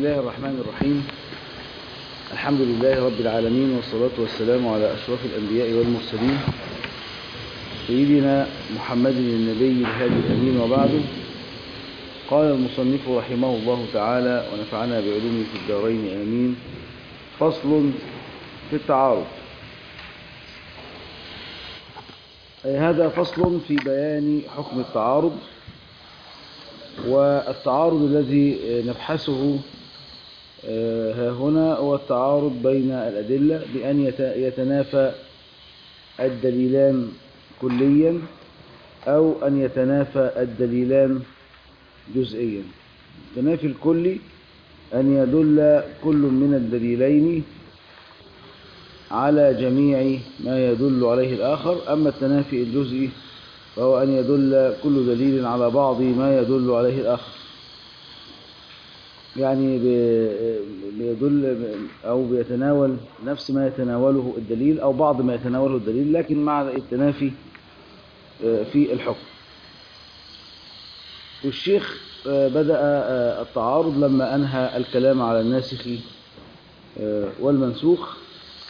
الله الرحمن الرحيم الحمد لله رب العالمين والصلاة والسلام على أشرف الأنبياء والمرسلين سيدنا محمد النبي الهادي الأمين وبعده قال المصنف رحمه الله تعالى ونفعنا بعلومه في الدارين آمين فصل في التعارض أي هذا فصل في بيان حكم التعارض والتعارض الذي نبحثه ها هنا هو التعارض بين الأدلة بأن يتنافى الدليلان كليا أو أن يتنافى الدليلان جزئيا التنافي الكلي أن يدل كل من الدليلين على جميع ما يدل عليه الآخر أما التنافي الجزئي فهو أن يدل كل دليل على بعض ما يدل عليه الآخر يعني بيدل أو بيتناول نفس ما يتناوله الدليل أو بعض ما يتناوله الدليل لكن مع التنافي في الحكم والشيخ بدأ التعارض لما أنهى الكلام على الناسخ والمنسوخ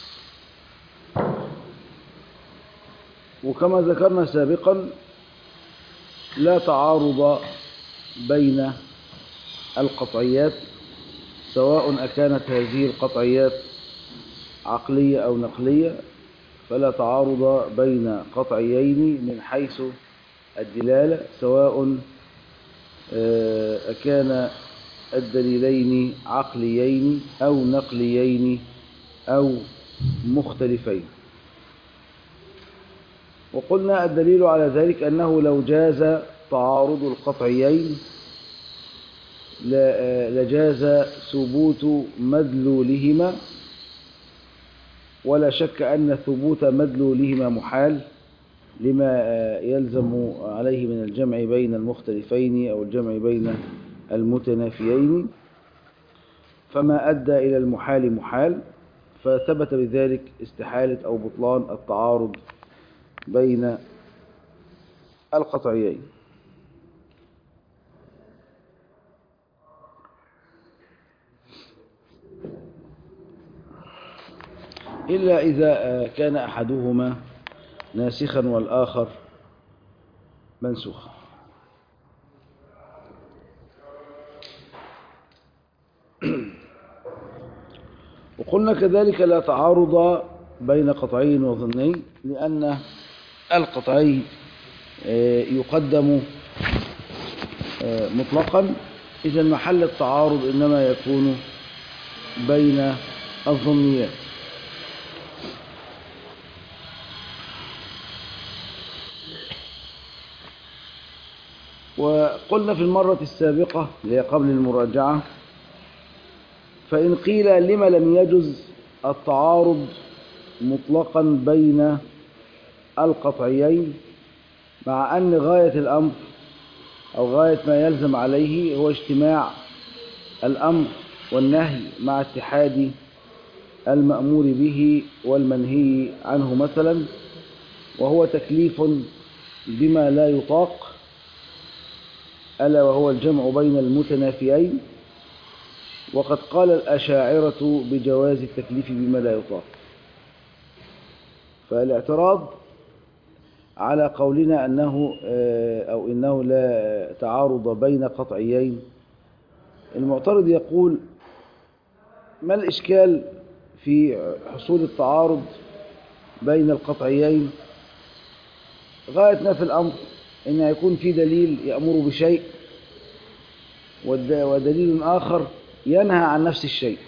وكما ذكرنا سابقا لا تعارض بين القطعيات سواء أكانت هذه القطعيات عقلية أو نقلية فلا تعارض بين قطعيين من حيث الدلالة سواء أكان الدليلين عقليين أو نقليين أو مختلفين وقلنا الدليل على ذلك أنه لو جاز تعارض القطعيين لجاز ثبوت مدلولهما ولا شك أن ثبوت مدلولهما محال لما يلزم عليه من الجمع بين المختلفين أو الجمع بين المتنافيين فما أدى إلى المحال محال فثبت بذلك استحالة أو بطلان التعارض بين القطعيين إلا إذا كان أحدهما ناسخا والآخر منسوخا وقلنا كذلك لا تعارض بين قطعي وظني لأن القطعي يقدم مطلقا إذا محل التعارض إنما يكون بين الظنيات وقلنا في المرة السابقة اللي هي قبل المراجعة فإن قيل لما لم يجز التعارض مطلقا بين القطعيين مع أن غاية الأمر أو غاية ما يلزم عليه هو اجتماع الأمر والنهي مع اتحاد المأمور به والمنهي عنه مثلا وهو تكليف بما لا يطاق ألا وهو الجمع بين المتنافيين وقد قال الأشاعرة بجواز التكليف بما لا يطاق فالاعتراض على قولنا أنه أو إنه لا تعارض بين قطعيين المعترض يقول ما الإشكال في حصول التعارض بين القطعيين غاية ما في الأمر إن يكون في دليل يأمر بشيء ودليل آخر ينهى عن نفس الشيء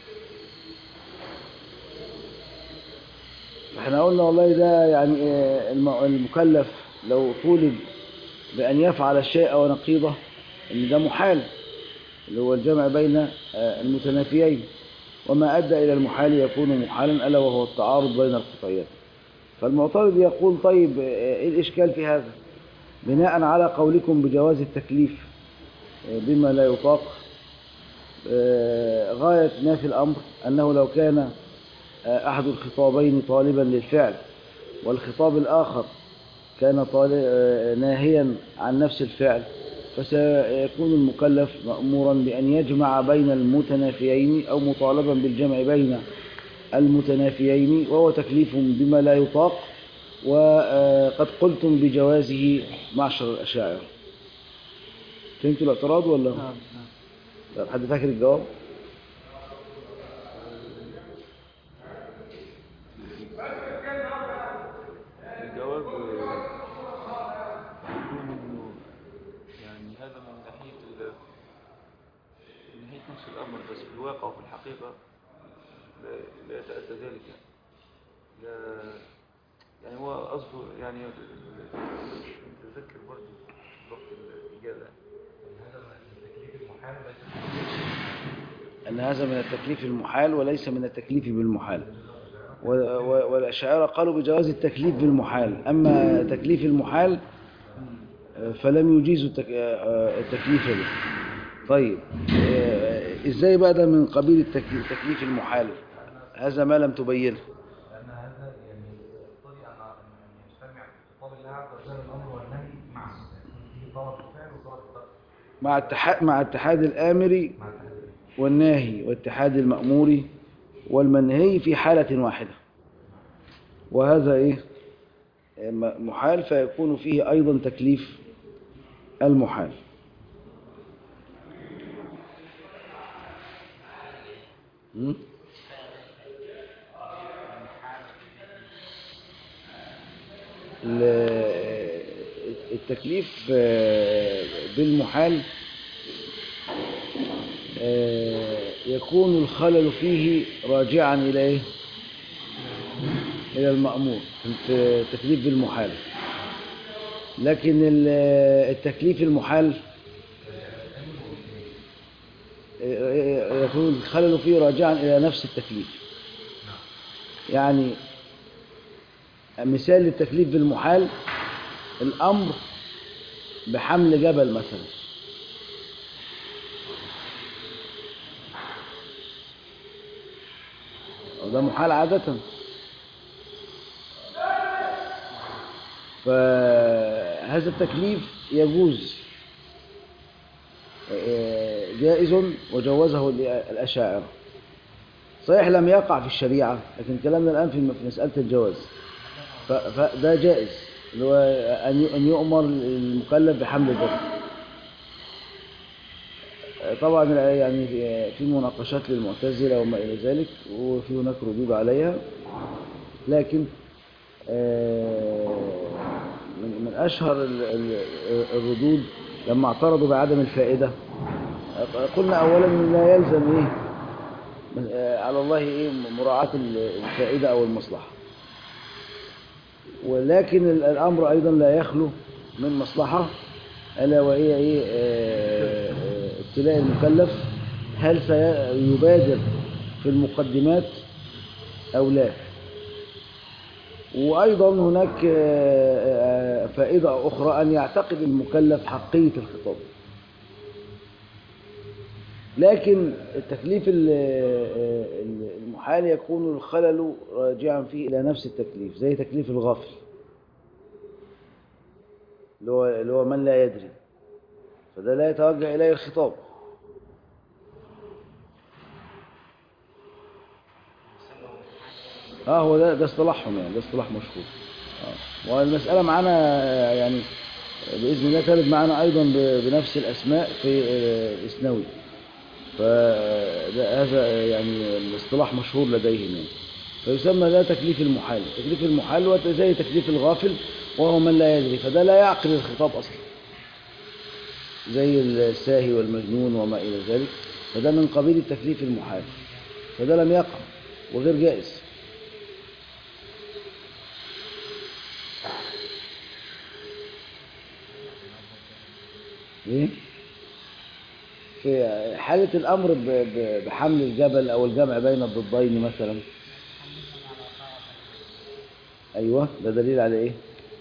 احنا قلنا والله ده يعني المكلف لو طولب بأن يفعل الشيء أو نقيضه إن ده محال اللي هو الجمع بين المتنافيين وما أدى إلى المحال يكون محالا ألا وهو التعارض بين القطعيات فالمعترض يقول طيب إيه الإشكال في هذا بناء على قولكم بجواز التكليف بما لا يطاق غاية ما في الأمر أنه لو كان أحد الخطابين طالبا للفعل والخطاب الآخر كان ناهيا عن نفس الفعل فسيكون المكلف مأمورا بأن يجمع بين المتنافيين أو مطالبا بالجمع بين المتنافيين وهو تكليف بما لا يطاق وقد قلتم بجوازه معشر الأشاعرة فهمتوا الاعتراض ولا نعم نعم طيب حد فاكر الجواب الجواب آه، يكون انه يعني هذا من ناحية ال- من ناحية نفس الأمر بس في الواقع وفي الحقيقة لا, لا يتأتى ذلك يعني لا يعني هو قصده يعني تذكر برضه وقت الإجابة أن هذا من التكليف المحال وليس من التكليف بالمحال و- و- والأشاعرة قالوا بجواز التكليف بالمحال أما تكليف المحال آه، فلم يجيزوا التك- آه، التكليف به طيب آه، إزاي بقى ده من قبيل التك- التكليف المحال هذا ما لم تبينه لأن هذا يعني يقتضي أن أن يجتمع خطاب الله عز وجل الأمر والنهي معا في طلب الفعل وطلب الترك مع اتحاد مع اتحاد الآمر مع التحديد والناهي واتحاد المأمور والمنهي في حالة واحدة وهذا إيه م- محال فيكون فيه أيضا تكليف المحال م? ال- التكليف آه، بالمحال آه، يكون الخلل فيه راجعا إلى إيه؟ إلى المأمور في التكليف بالمحال لكن ال- التكليف المحال آه، يكون الخلل فيه راجعا إلى نفس التكليف يعني مثال للتكليف بالمحال الأمر بحمل جبل مثلا وده محال عادة فهذا التكليف يجوز آه، جائز وجوزه الأشاعرة صحيح لم يقع في الشريعة لكن كلامنا الآن في في مسألة الجواز ف- فده جائز اللي هو أن ي- أن يؤمر المكلف بحمل الجبل طبعا يعني في مناقشات للمعتزلة وما إلى ذلك وفي هناك ردود عليها لكن آه، من من أشهر ال- ال- الردود لما اعترضوا بعدم الفائدة قلنا أولا إن لا يلزم إيه آه، على الله إيه مراعاة الفائدة أو المصلحة ولكن ال- الأمر أيضا لا يخلو من مصلحة ألا وهي إيه آه، آه، ابتلاء المكلف هل سيبادر في المقدمات أو لا وأيضا هناك آه، آه، فائدة أخرى أن يعتقد المكلف حقية الخطاب لكن التكليف ال- آه، المحال يكون الخلل راجعا فيه إلى نفس التكليف زي تكليف الغافل اللي هو اللي هو من لا يدري فده لا يتوجه إليه الخطاب اه هو ده ده اصطلاحهم يعني ده اصطلاح مشهور اه والمسألة معانا آه، يعني بإذن الله ترد معانا أيضا ب- بنفس الأسماء في آه، الإسنوي فهذا يعني الاصطلاح مشهور لديهم يعني فيسمى ده تكليف المحال تكليف المحال هو زي تكليف الغافل وهو من لا يدري فده لا يعقل الخطاب أصلا زي الساهي والمجنون وما إلى ذلك فده من قبيل التكليف المحال فده لم يقع وغير جائز ايه في حالة الأمر ب- ب- بحمل الجبل أو الجمع بين الضدين مثلا أيوة ده دليل على إيه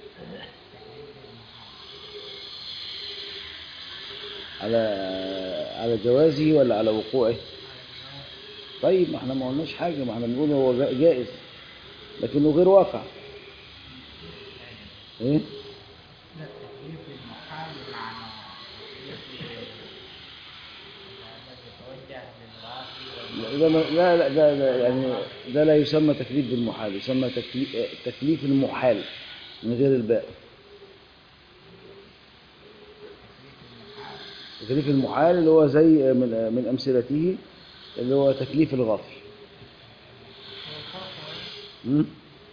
على على جوازه ولا على وقوعه طيب ما احنا ما قلناش حاجة ما احنا بنقول هو جا- جائز لكنه غير واقع ايه لا التكليف المحال معنى ده ما- لا لا ده, ده يعني ده لا يسمى تكليف بالمحال يسمى تكليف, تكليف المحال من غير الباء تكليف المحال اللي هو زي من, من أمثلته اللي هو تكليف الغافل م?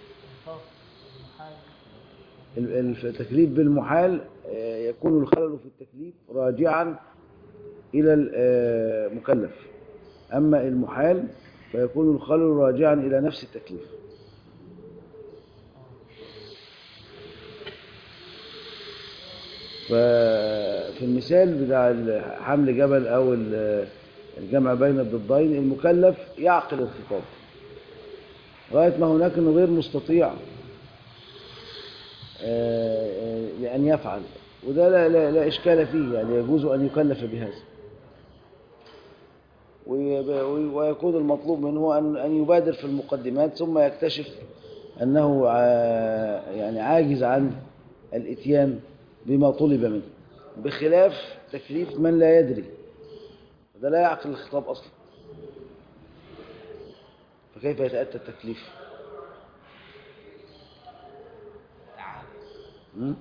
ال- التكليف بالمحال آه، يكون الخلل في التكليف راجعا إلى المكلف أما المحال فيكون الخلل راجعا إلى نفس التكليف ففي المثال بتاع حمل جبل أو ال- الجمع بين الضدين المكلف يعقل الخطاب غاية ما هناك أنه غير مستطيع آه، آه، لأن يفعل وده لا, لا, لا إشكال فيه يعني يجوز أن يكلف بهذا ويب- وي- ويكون المطلوب منه أن أن يبادر في المقدمات ثم يكتشف أنه ع- يعني عاجز عن الإتيان بما طلب منه بخلاف تكليف من لا يدري ده لا يعقل الخطاب أصلا فكيف يتأتى التكليف م?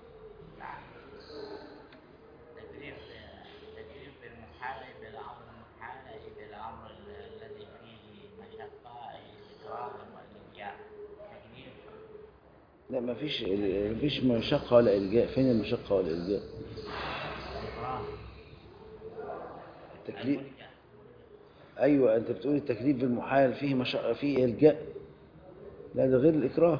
تكليف تكليف بالمحال بالامر المحال بالامر ال- الذي فيه مشقه الاكراه والالجاء تكليف لا ما فيش ما فيش مشقة ولا إلجاء فين المشقة ولا الإلجاء الاكراه التكليف الملجأ. أيوة أنت بتقول التكليف بالمحال فيه مشقة فيه إلجاء لا ده غير الإكراه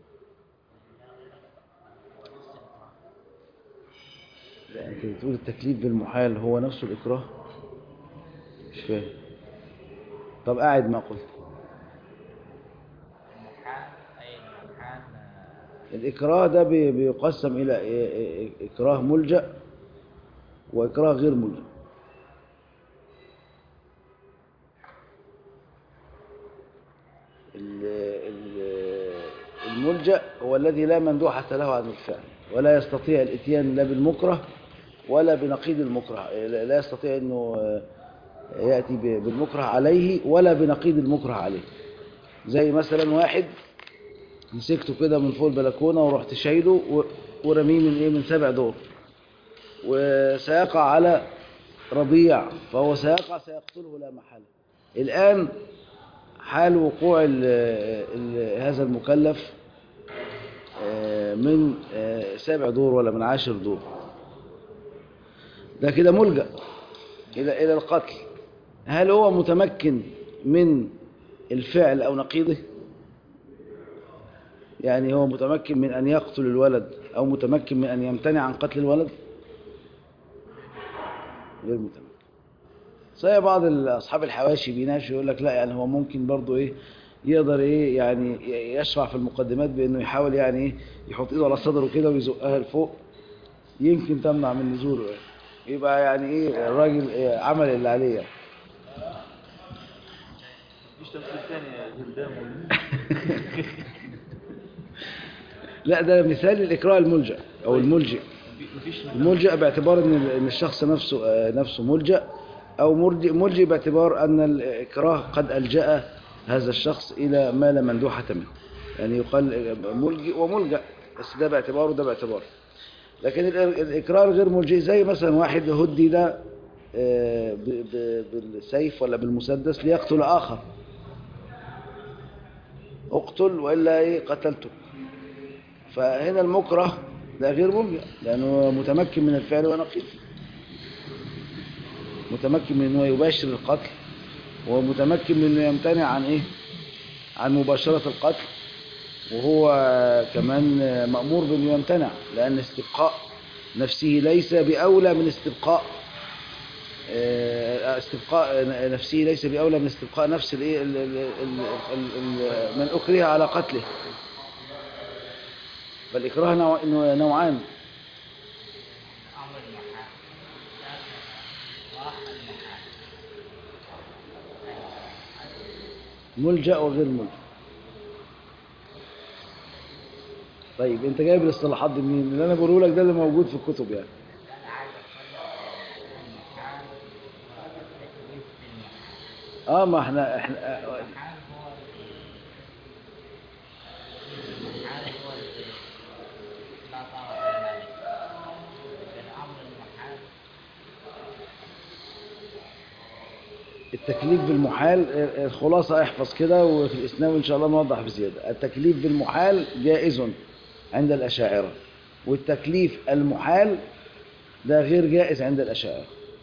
لا أنت بتقول التكليف بالمحال هو نفسه الإكراه مش فاهم طب قاعد ما قلت المحال اي المحال آه، الإكراه ده بي- بيقسم إلى إ- إ- إكراه ملجأ وإكراه غير ملجأ ال- ال- الملجأ هو الذي لا مندوحة له عن الفعل ولا يستطيع الإتيان لا بالمكره ولا بنقيض المكره لا لا يستطيع أنه آه، يأتي ب- بالمكره عليه ولا بنقيض المكره عليه زي مثلا واحد مسكته كده من فوق البلكونه ورحت شايله و- ورميه من ايه من سبع دور وسيقع على رضيع فهو سيقع سيقتله لا محاله الان حال وقوع ال ال هذا المكلف آه، من آه، سابع دور ولا من عاشر دور ده كده ملجأ إلى إلى القتل هل هو متمكن من الفعل أو نقيضه يعني هو متمكن من أن يقتل الولد أو متمكن من أن يمتنع عن قتل الولد غير متمكن صحيح بعض ال- أصحاب الحواشي بيناقشوا يقول لك لا يعني هو ممكن برضه إيه يقدر إيه يعني ي- يشرع في المقدمات بأنه يحاول يعني إيه يحط إيده على صدره كده ويزقها لفوق يمكن تمنع من نزوله يعني. يبقى يعني إيه الراجل إيه عمل اللي عليه يعني. مفيش تفسير تاني غير ده موجود. لا ده مثال الإكراه الملجأ أو الملجئ مفيش الملجأ باعتبار ان ان الشخص نفسه آه، نفسه ملجأ او مرجئ ملجئ باعتبار ان الاكراه قد الجأ هذا الشخص الى ما لا مندوحة منه يعني يقال آه، ملجئ وملجأ بس ده باعتباره وده باعتباره لكن ال- الاكراه غير ملجئ زي مثلا واحد هدد آه، ب- ب- بالسيف ولا بالمسدس ليقتل اخر اقتل والا ايه قتلته فهنا المكره ده غير ملجأ لأنه متمكن من الفعل ونقيض متمكن من أنه يباشر القتل ومتمكن من أنه يمتنع عن إيه عن مباشرة القتل وهو كمان مأمور بأنه يمتنع لأن استبقاء نفسه ليس بأولى من استبقاء آه، استبقاء نفسه ليس بأولى من استبقاء نفس الإيه ال- ال- ال- ال- ال- من أكره على قتله فالإكراه نوع- نوعان امر المحال واحد المحال ملجأ وغير ملجأ طيب انت جايب الاصطلاحات دي منين اللي انا بقوله لك ده اللي موجود في الكتب يعني انا عايز اتكلم اه ما احنا احنا آه، المحال هو المحال هو الذي لا طاقة لنا به بالأمر المحال التكليف بالمحال آه، الخلاصة احفظ كده وفي الإسلام إن شاء الله نوضح بزيادة التكليف بالمحال جائز عند الأشاعرة والتكليف المحال ده غير جائز عند الأشاعرة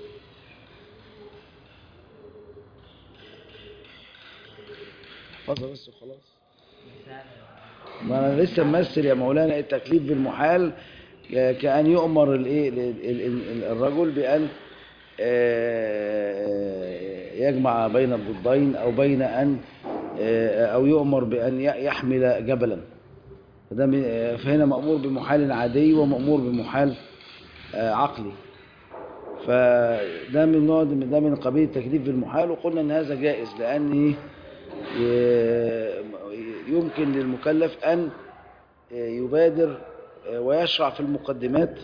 احفظها بس وخلاص مثال ما انا لسه ممثل يا مولانا التكليف بالمحال ك- كأن يؤمر الايه ال- ال- ال- الرجل بأن آه، يجمع بين الضدين او بين ان آه، او يؤمر بأن ي- يحمل جبلا فده من- آه، فهنا مأمور بمحال عادي ومأمور بمحال آه، عقلي فده من نوع ده من قبيل التكليف بالمحال وقلنا ان هذا جائز لان إيه؟ ي- يمكن للمكلف أن يبادر ويشرع في المقدمات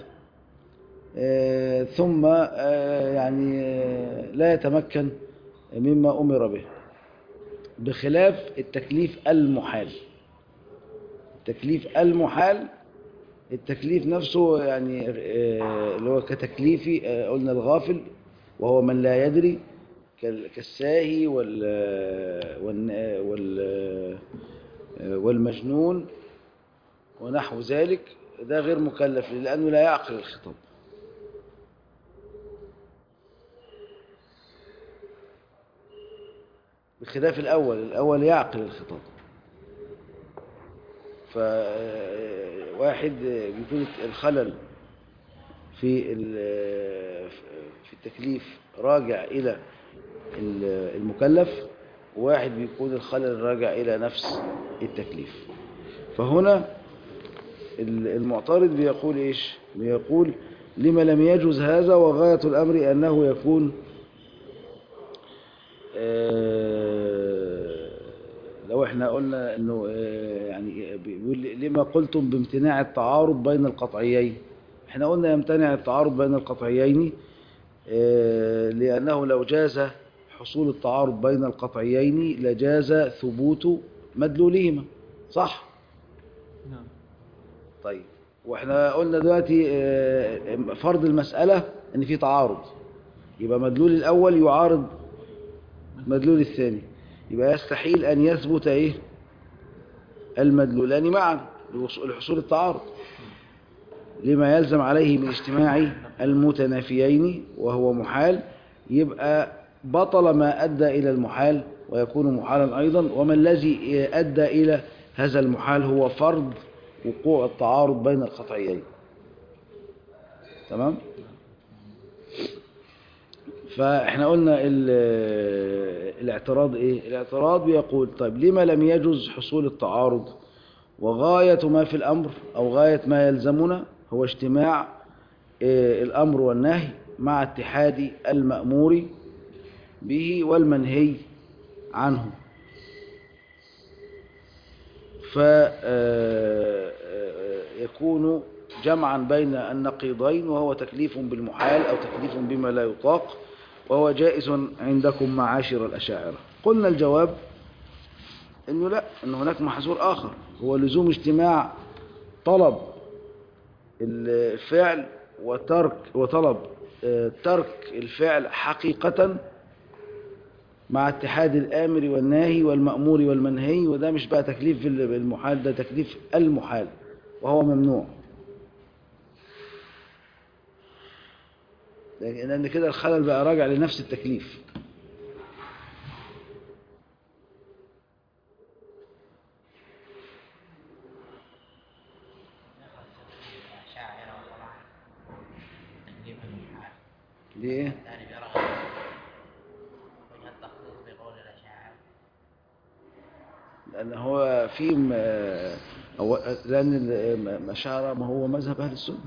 ثم يعني لا يتمكن مما أمر به بخلاف التكليف المحال التكليف المحال التكليف نفسه يعني اللي هو كتكليفي قلنا الغافل وهو من لا يدري كال- كالساهي وال وال وال والمجنون ونحو ذلك ده غير مكلف لأنه لا يعقل الخطاب بخلاف الأول الأول يعقل الخطاب فواحد بيكون الخلل في ال- في التكليف راجع إلى ال- المكلف وواحد بيكون الخلل راجع إلى نفس التكليف فهنا ال- المعترض بيقول إيش بيقول لما لم يجوز هذا وغاية الأمر أنه يكون آه، لو احنا قلنا انه آه، يعني بيقول لما قلتم بامتناع التعارض بين القطعيين احنا قلنا يمتنع التعارض بين القطعيين آه، لأنه لو جاز حصول التعارض بين القطعيين لجاز ثبوت مدلولهما صح نعم طيب واحنا قلنا دلوقتي آه، فرض المسألة ان في تعارض يبقى مدلول الأول يعارض مدلول الثاني يبقى يستحيل أن يثبت إيه المدلولان معا لوص- لحصول التعارض لما يلزم عليه من اجتماع المتنافيين وهو محال يبقى بطل ما أدى إلى المحال ويكون محالا أيضا وما الذي أدى إلى هذا المحال هو فرض وقوع التعارض بين القطعيين تمام فاحنا قلنا ال- الاعتراض ايه الاعتراض بيقول طيب لما لم يجوز حصول التعارض وغاية ما في الأمر أو غاية ما يلزمنا هو اجتماع آه، الأمر والنهي مع اتحاد المأمور به والمنهي عنه فيكون جمعا بين النقيضين وهو تكليف بالمحال أو تكليف بما لا يطاق وهو جائز عندكم معاشر الأشاعرة قلنا الجواب أنه لا أن هناك محظور آخر هو لزوم اجتماع طلب الفعل وترك وطلب آه، ترك الفعل حقيقة مع اتحاد الآمر والناهي والمأمور والمنهي وده مش بقى تكليف بال- بالمحال ده تكليف المحال وهو ممنوع لأن لأن كده الخلل بقى راجع لنفس التكليف الأشاعرة طبعا تكليف المحال ليه؟ الثاني بيرى وجه التخصيص بقول الأشاعرة لأن هو في م- هو لأن المشاعر ما هو مذهب أهل السنة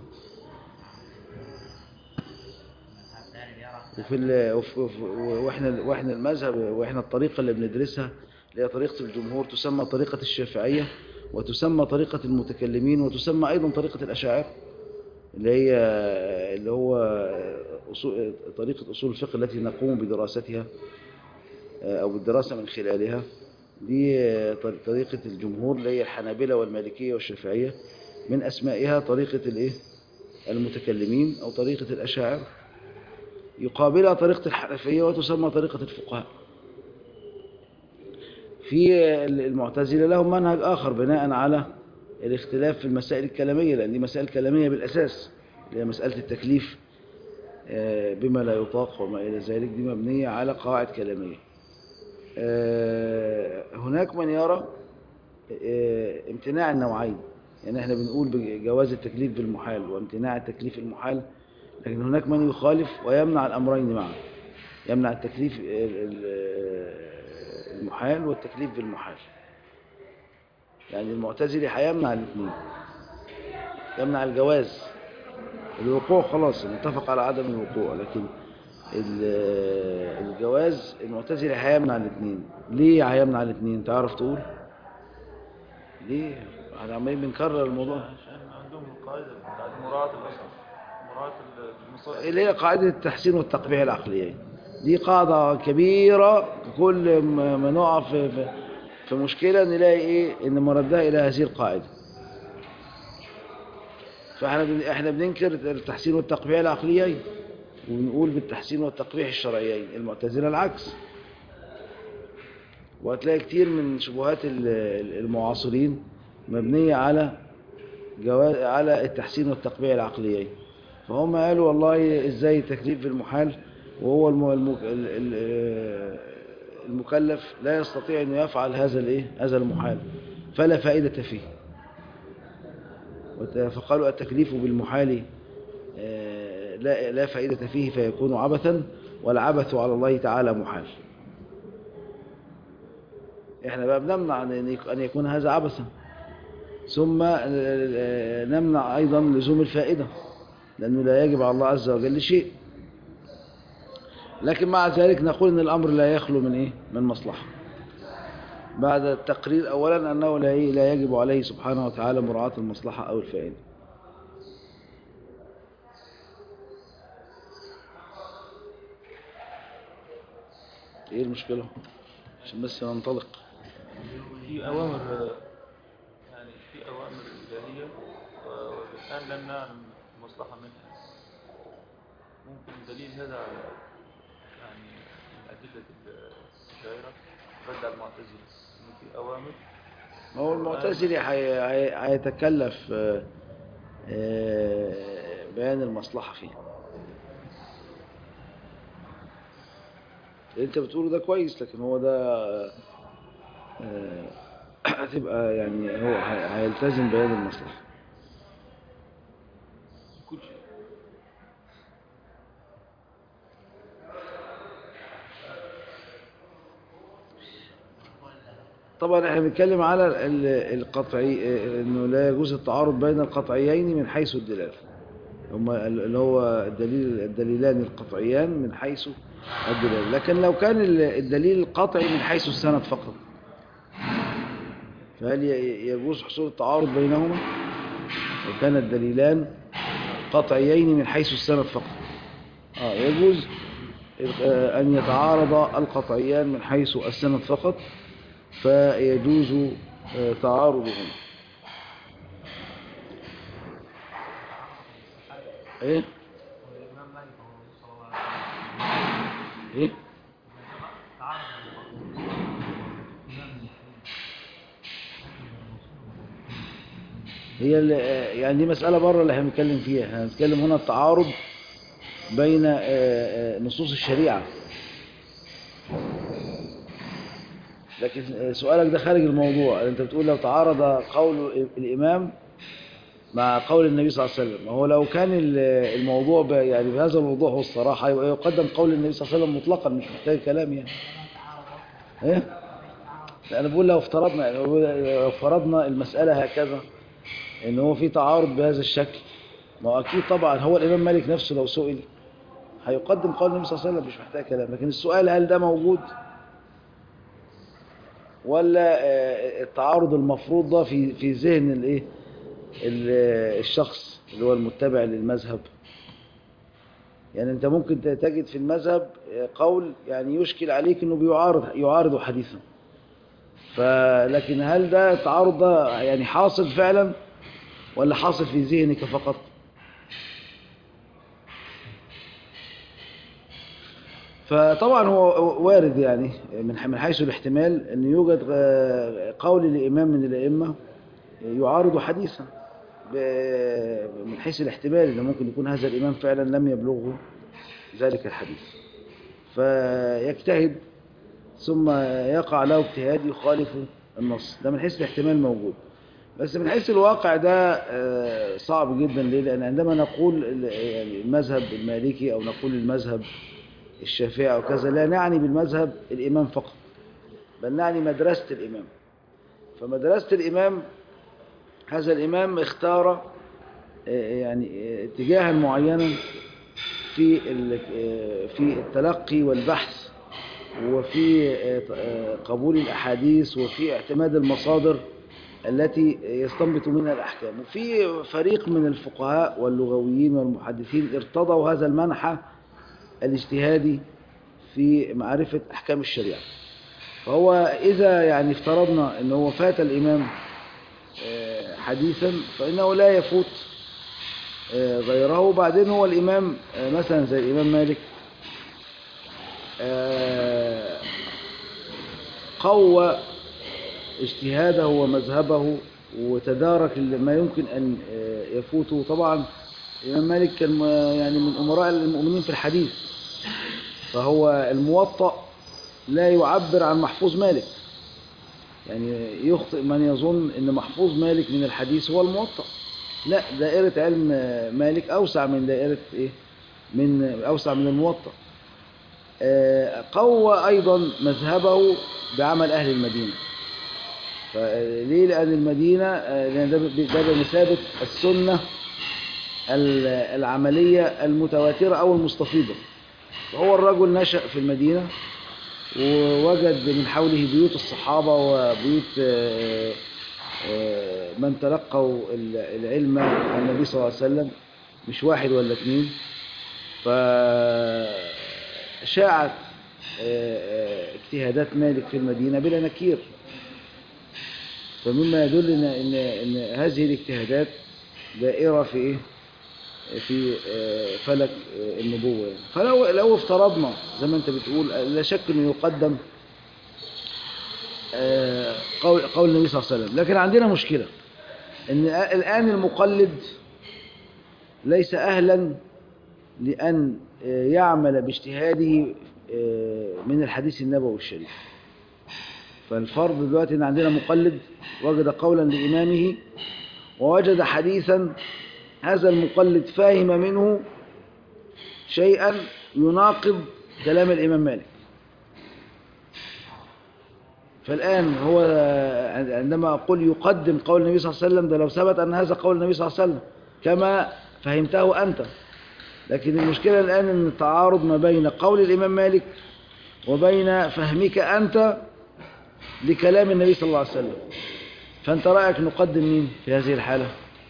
المذهب الثاني بيرى وفي ال... وف... وف... واحنا واحنا المذهب واحنا الطريقه اللي بندرسها اللي هي طريقه الجمهور تسمى طريقه الشافعيه وتسمى طريقه المتكلمين وتسمى ايضا طريقه الاشاعره اللي هي اللي هو أصول... طريقه اصول الفقه التي نقوم بدراستها آه، أو بالدراسة من خلالها دي آه، طر- طريقة الجمهور اللي هي الحنابلة والمالكية والشافعية من أسمائها طريقة الإيه؟ المتكلمين أو طريقة الأشاعرة يقابلها طريقة الحنفية وتسمى طريقة الفقهاء في المعتزلة لهم منهج آخر بناء على الاختلاف في المسائل الكلامية لأن دي مسائل كلامية بالأساس اللي هي مسألة التكليف آه، بما لا يطاق وما إلى ذلك دي مبنية على قواعد كلامية آه، هناك من يرى آه، امتناع النوعين يعني احنا بنقول بجواز التكليف بالمحال وامتناع التكليف المحال لكن هناك من يخالف ويمنع الأمرين معا يمنع التكليف ال- ال- المحال والتكليف بالمحال يعني المعتزلي هيمنع الاثنين يمنع الجواز الوقوع خلاص متفق على عدم الوقوع لكن ال- الجواز المعتزلي هيمنع الاثنين ليه هيمنع الاثنين تعرف تقول ليه احنا عمالين بنكرر الموضوع عشان عندهم القاعدة بتاعت مراعاة الأصل مراعاة المصالح اللي هي قاعدة التحسين والتقبيح العقليين دي قاعدة كبيرة كل ما ما نقع في, في, في مشكلة نلاقي ايه ان مردها الى هذه القاعدة فاحنا بن- احنا بننكر التحسين والتقبيح العقليين وبنقول بالتحسين والتقبيح الشرعيين المعتزلة العكس وهتلاقي كتير من شبهات ال- ال- المعاصرين مبنية على جواز على التحسين والتقبيح العقليين فهم قالوا والله ازاي التكليف بالمحال وهو الم- الم- ال- ال- المكلف لا يستطيع انه يفعل هذا الايه هذا المحال فلا فائدة فيه وت- فقالوا التكليف بالمحال آه، لا لا فائدة فيه فيكون عبثا والعبث على الله تعالى محال احنا بقى بنمنع ان يك- أن يكون هذا عبثا ثم آه، نمنع ايضا لزوم الفائدة لأنه لا يجب على الله عز وجل شيء لكن مع ذلك نقول أن الأمر لا يخلو من إيه؟ من مصلحة بعد التقرير أولا أنه لا إيه؟ لا يجب عليه سبحانه وتعالى مراعاة المصلحة أو الفائدة إيه المشكلة؟ عشان بس ننطلق في أوامر يعني في أوامر إلهية والآن لم نعلم المصلحة منها ممكن دليل هذا على يعني من أدلة الشاعرة رد على المعتزلة إن في أوامر ما هو المعتزلي هي- هي- هيتكلف آه، آه، بيان المصلحة فيه اللي انت بتقوله ده كويس لكن هو ده آه، هتبقى يعني هو هي- هيلتزم بيان المصلحة في كل شيء طبعا احنا بنتكلم على ال- القطعي آه، انه لا يجوز التعارض بين القطعيين من حيث الدلالة هما ال- اللي هو الدليل الدليلان القطعيان من حيث الدلالة لكن لو كان ال- الدليل القطعي من حيث السند فقط فهل ي- يجوز حصول التعارض بينهما لو كان الدليلان قطعيين من حيث السند فقط آه يجوز آه، أن يتعارض القطعيان من حيث السند فقط فيجوز آه، تعارضهما ايه والإمام مالك رحمه صلى الله عليه وسلم ايه تعرض على هي ال- آه، يعني دي مسألة بره اللي احنا بنتكلم فيها احنا بنتكلم هنا التعارض بين آه، آه، نصوص الشريعة لكن آه، سؤالك ده خارج الموضوع انت بتقول لو تعارض قول الإمام مع قول النبي صلى الله عليه وسلم هو لو كان ال- الموضوع ب- يعني بهذا الوضوح والصراحة يبقى يقدم قول النبي صلى الله عليه وسلم مطلقا مش محتاج كلام يعني ايه لا، انا بقول لو افترضنا يعني لو فرضنا المسألة هكذا ان هو في تعارض بهذا الشكل ما هو اكيد طبعا هو الامام مالك نفسه لو سئل هيقدم قول النبي صلى الله عليه وسلم مش محتاج كلام لكن السؤال هل ده موجود ولا آه، التعارض المفروض ده في في ذهن الايه ال- الشخص اللي هو المتبع للمذهب يعني أنت ممكن تجد في المذهب قول يعني يشكل عليك أنه بيعارض يعارض حديثا فلكن هل ده التعارض ده يعني حاصل فعلا ولا حاصل في ذهنك فقط فطبعا هو وارد يعني من من حيث الاحتمال أن يوجد آه، قول لإمام من الأئمة يعارض حديثا ب- من حيث الاحتمال أنه ممكن يكون هذا الإمام فعلا لم يبلغه ذلك الحديث فيجتهد ثم يقع له اجتهاد يخالف النص ده من حيث الاحتمال موجود بس من حيث الواقع ده آه، صعب جدا ليه لأن عندما نقول ال- يعني المذهب المالكي أو نقول المذهب الشافعي أو كذا لا نعني بالمذهب الإمام فقط بل نعني مدرسة الإمام فمدرسة الإمام هذا الإمام اختار آه، يعني آه، اتجاها معينا في ال- آه، في التلقي والبحث وفي آه، ط- آه، قبول الأحاديث وفي اعتماد المصادر التي يستنبط منها الأحكام وفي فريق من الفقهاء واللغويين والمحدثين ارتضوا هذا المنحى الاجتهادي في معرفة أحكام الشريعة فهو إذا يعني افترضنا أنه هو فات الإمام آه، حديثا فإنه لا يفوت آه، غيره وبعدين هو الإمام آه، مثلا زي الإمام مالك آه، قوى اجتهاده ومذهبه وتدارك ما يمكن أن آه، يفوته طبعا الإمام مالك كان م- يعني من أمراء المؤمنين في الحديث فهو الموطأ لا يعبر عن محفوظ مالك يعني يخطئ من يظن أن محفوظ مالك من الحديث هو الموطأ لا دائرة علم مالك أوسع من دائرة إيه من أوسع من الموطأ آه، قوى أيضا مذهبه بعمل أهل المدينة فليه لأن المدينة آه، لأن ده ب- ده بمثابة السنة ال- العملية المتواترة أو المستفيضة وهو الرجل نشأ في المدينة ووجد من حوله بيوت الصحابة وبيوت آه، آه، من تلقوا ال- العلم عن النبي صلى الله عليه وسلم مش واحد ولا اثنين فشاعت آه، آه، اجتهادات مالك في المدينة بلا نكير فمما يدل ان ان ان هذه الاجتهادات دائره في ايه في آه، فلك آه، النبوه يعني. فلو لو افترضنا زي ما انت بتقول لا شك انه يقدم آه، قول قول النبي صلى الله عليه وسلم لكن عندنا مشكله ان الان المقلد ليس اهلا لان آه، يعمل باجتهاده آه، من الحديث النبوي الشريف فالفرض دلوقتي ان عندنا مقلد وجد قولا لامامه ووجد حديثا هذا المقلد فاهم منه شيئا يناقض كلام الامام مالك فالان هو عندما اقول يقدم قول النبي صلى الله عليه وسلم ده لو ثبت ان هذا قول النبي صلى الله عليه وسلم كما فهمته انت لكن المشكله الان ان التعارض ما بين قول الامام مالك وبين فهمك انت لكلام النبي صلى الله عليه وسلم فأنت رأيك نقدم مين في هذه الحالة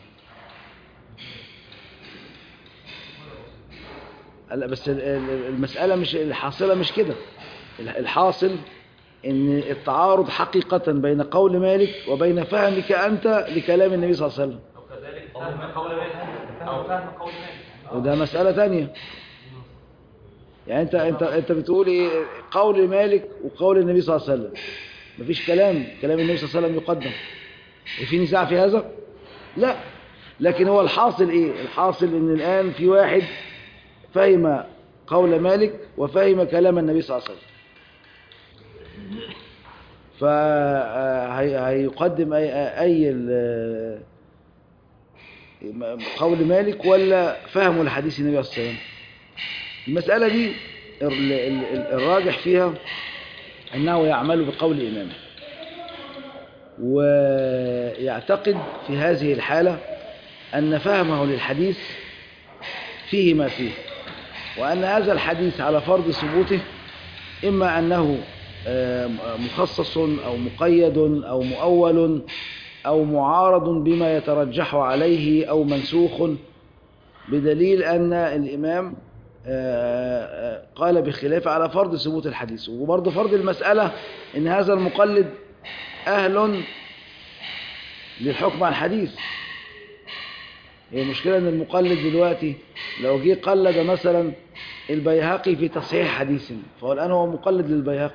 لا بس ال- ال- المسألة مش الحاصلة مش كده الحاصل ان التعارض حقيقة بين قول مالك وبين فهمك أنت لكلام النبي صلى الله عليه وسلم وكذلك فهم قول مالك او فهم قول مالك وده مسألة تانية يعني انت انت انت بتقول ايه قول مالك وقول النبي صلى الله عليه وسلم مفيش كلام كلام النبي صلى الله عليه وسلم يقدم في نزاع في هذا لا لكن هو الحاصل ايه الحاصل ان الان في واحد فهم قول مالك وفهم كلام النبي صلى الله عليه وسلم فهيقدم اي اي ال- قول مالك ولا فهمه لحديث النبي صلى الله عليه وسلم المسألة دي ال- ال- ال- الراجح فيها أنه يعمل بقول إمامه ويعتقد في هذه الحالة أن فهمه للحديث فيه ما فيه وأن هذا الحديث على فرض ثبوته إما أنه آه، مخصص أو مقيد أو مؤول أو معارض بما يترجح عليه أو منسوخ بدليل أن الإمام آه، آه، قال بخلاف على فرض ثبوت الحديث وبرضه فرض المسألة إن هذا المقلد أهل للحكم على الحديث هي المشكلة إن المقلد دلوقتي لو جه قلد مثلا البيهقي في تصحيح حديث فهو الآن هو مقلد للبيهقي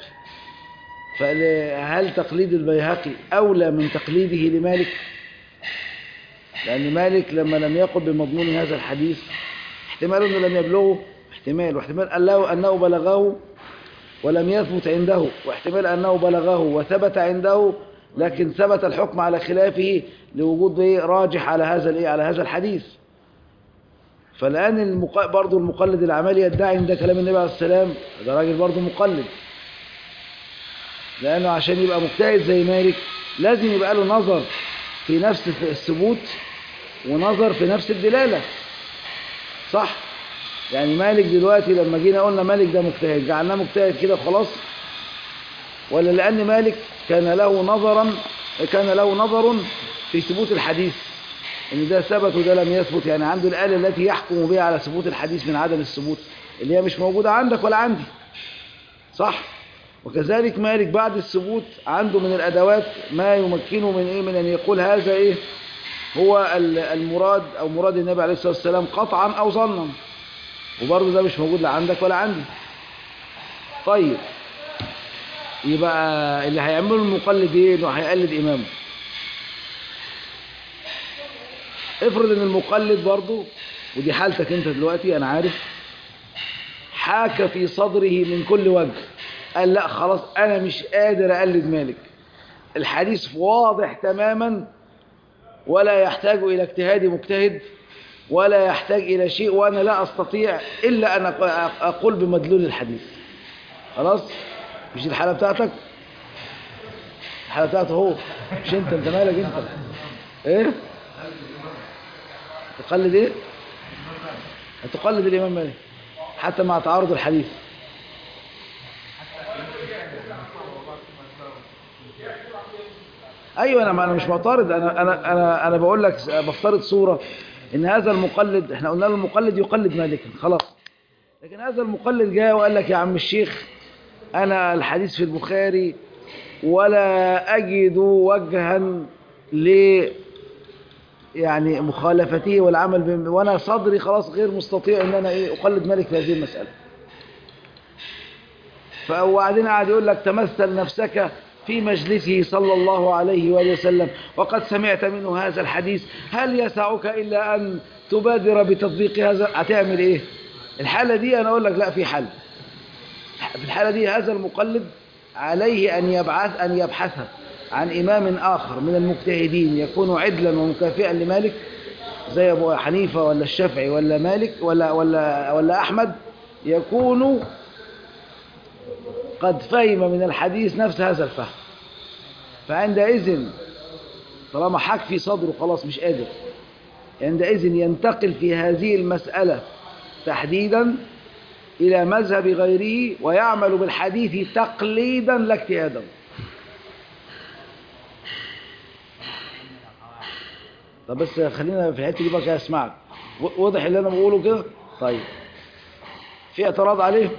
فهل تقليد البيهقي أولى من تقليده لمالك لأن مالك لما لم يقل بمضمون هذا الحديث احتمال أنه لم يبلغه احتمال واحتمال أن له أنه بلغه ولم يثبت عنده واحتمال أنه بلغه وثبت عنده لكن ثبت الحكم على خلافه لوجود إيه راجح على هذا الإيه على هذا الحديث فالآن المق... برضو المقلد العملي يدعي ان ده كلام النبي عليه السلام ده راجل برضو مقلد لأنه عشان يبقى مجتهد زي مالك لازم يبقى له نظر في نفس الثبوت ونظر في نفس الدلالة صح يعني مالك دلوقتي لما جينا قلنا مالك ده مجتهد جعلناه مجتهد كده خلاص ولا لأن مالك كان له نظرا كان له نظر في ثبوت الحديث ان ده ثبت وده لم يثبت يعني عنده الآلة التي يحكم بها على ثبوت الحديث من عدم الثبوت اللي هي مش موجودة عندك ولا عندي صح وكذلك مالك بعد الثبوت عنده من الأدوات ما يمكنه من إيه من أن يقول هذا إيه هو ال- المراد أو مراد النبي عليه الصلاة والسلام قطعا أو ظنا وبرضه ده مش موجود لا عندك ولا عندي طيب يبقى اللي هيعمله المقلد ايه انه هيقلد امامه افرض ان المقلد برضه ودي حالتك انت دلوقتي انا عارف حاك في صدره من كل وجه قال لا خلاص انا مش قادر اقلد مالك الحديث واضح تماما ولا يحتاج الى اجتهاد مجتهد ولا يحتاج الى شيء وانا لا استطيع الا ان أق- اقول بمدلول الحديث خلاص مش دي الحاله بتاعتك الحاله بتاعته هو مش انت انت مالك انت ايه تقلد ايه تقلد الامام مالك حتى مع تعارض الحديث ايوه انا انا مش معترض انا انا انا انا بقول لك بفترض صوره ان هذا المقلد احنا قلنا له المقلد يقلد مالكا خلاص لكن هذا المقلد جاء وقال لك يا عم الشيخ انا الحديث في البخاري ولا اجد وجها ل يعني مخالفته والعمل بهم وانا صدري خلاص غير مستطيع ان انا ايه اقلد مالك في هذه المساله فوبعدين قاعد يقول لك تمثل نفسك في مجلسه صلى الله عليه وآله وسلم وقد سمعت منه هذا الحديث هل يسعك إلا أن تبادر بتطبيق هذا هتعمل إيه الحالة دي أنا أقول لك لا في حل في الحالة دي هذا المقلد عليه أن يبعث أن يبحث عن إمام آخر من المجتهدين يكون عدلا ومكافئا لمالك زي أبو حنيفة ولا الشافعي ولا مالك ولا ولا ولا أحمد يكون قد فهم من الحديث نفس هذا الفهم فعندئذ طالما حك في صدره خلاص مش قادر عندئذ ينتقل في هذه المسألة تحديدا إلى مذهب غيره ويعمل بالحديث تقليدا لا اجتهادا طب بس خلينا في الحته دي بقى كده اسمعك و- واضح اللي انا بقوله كده طيب في اعتراض عليه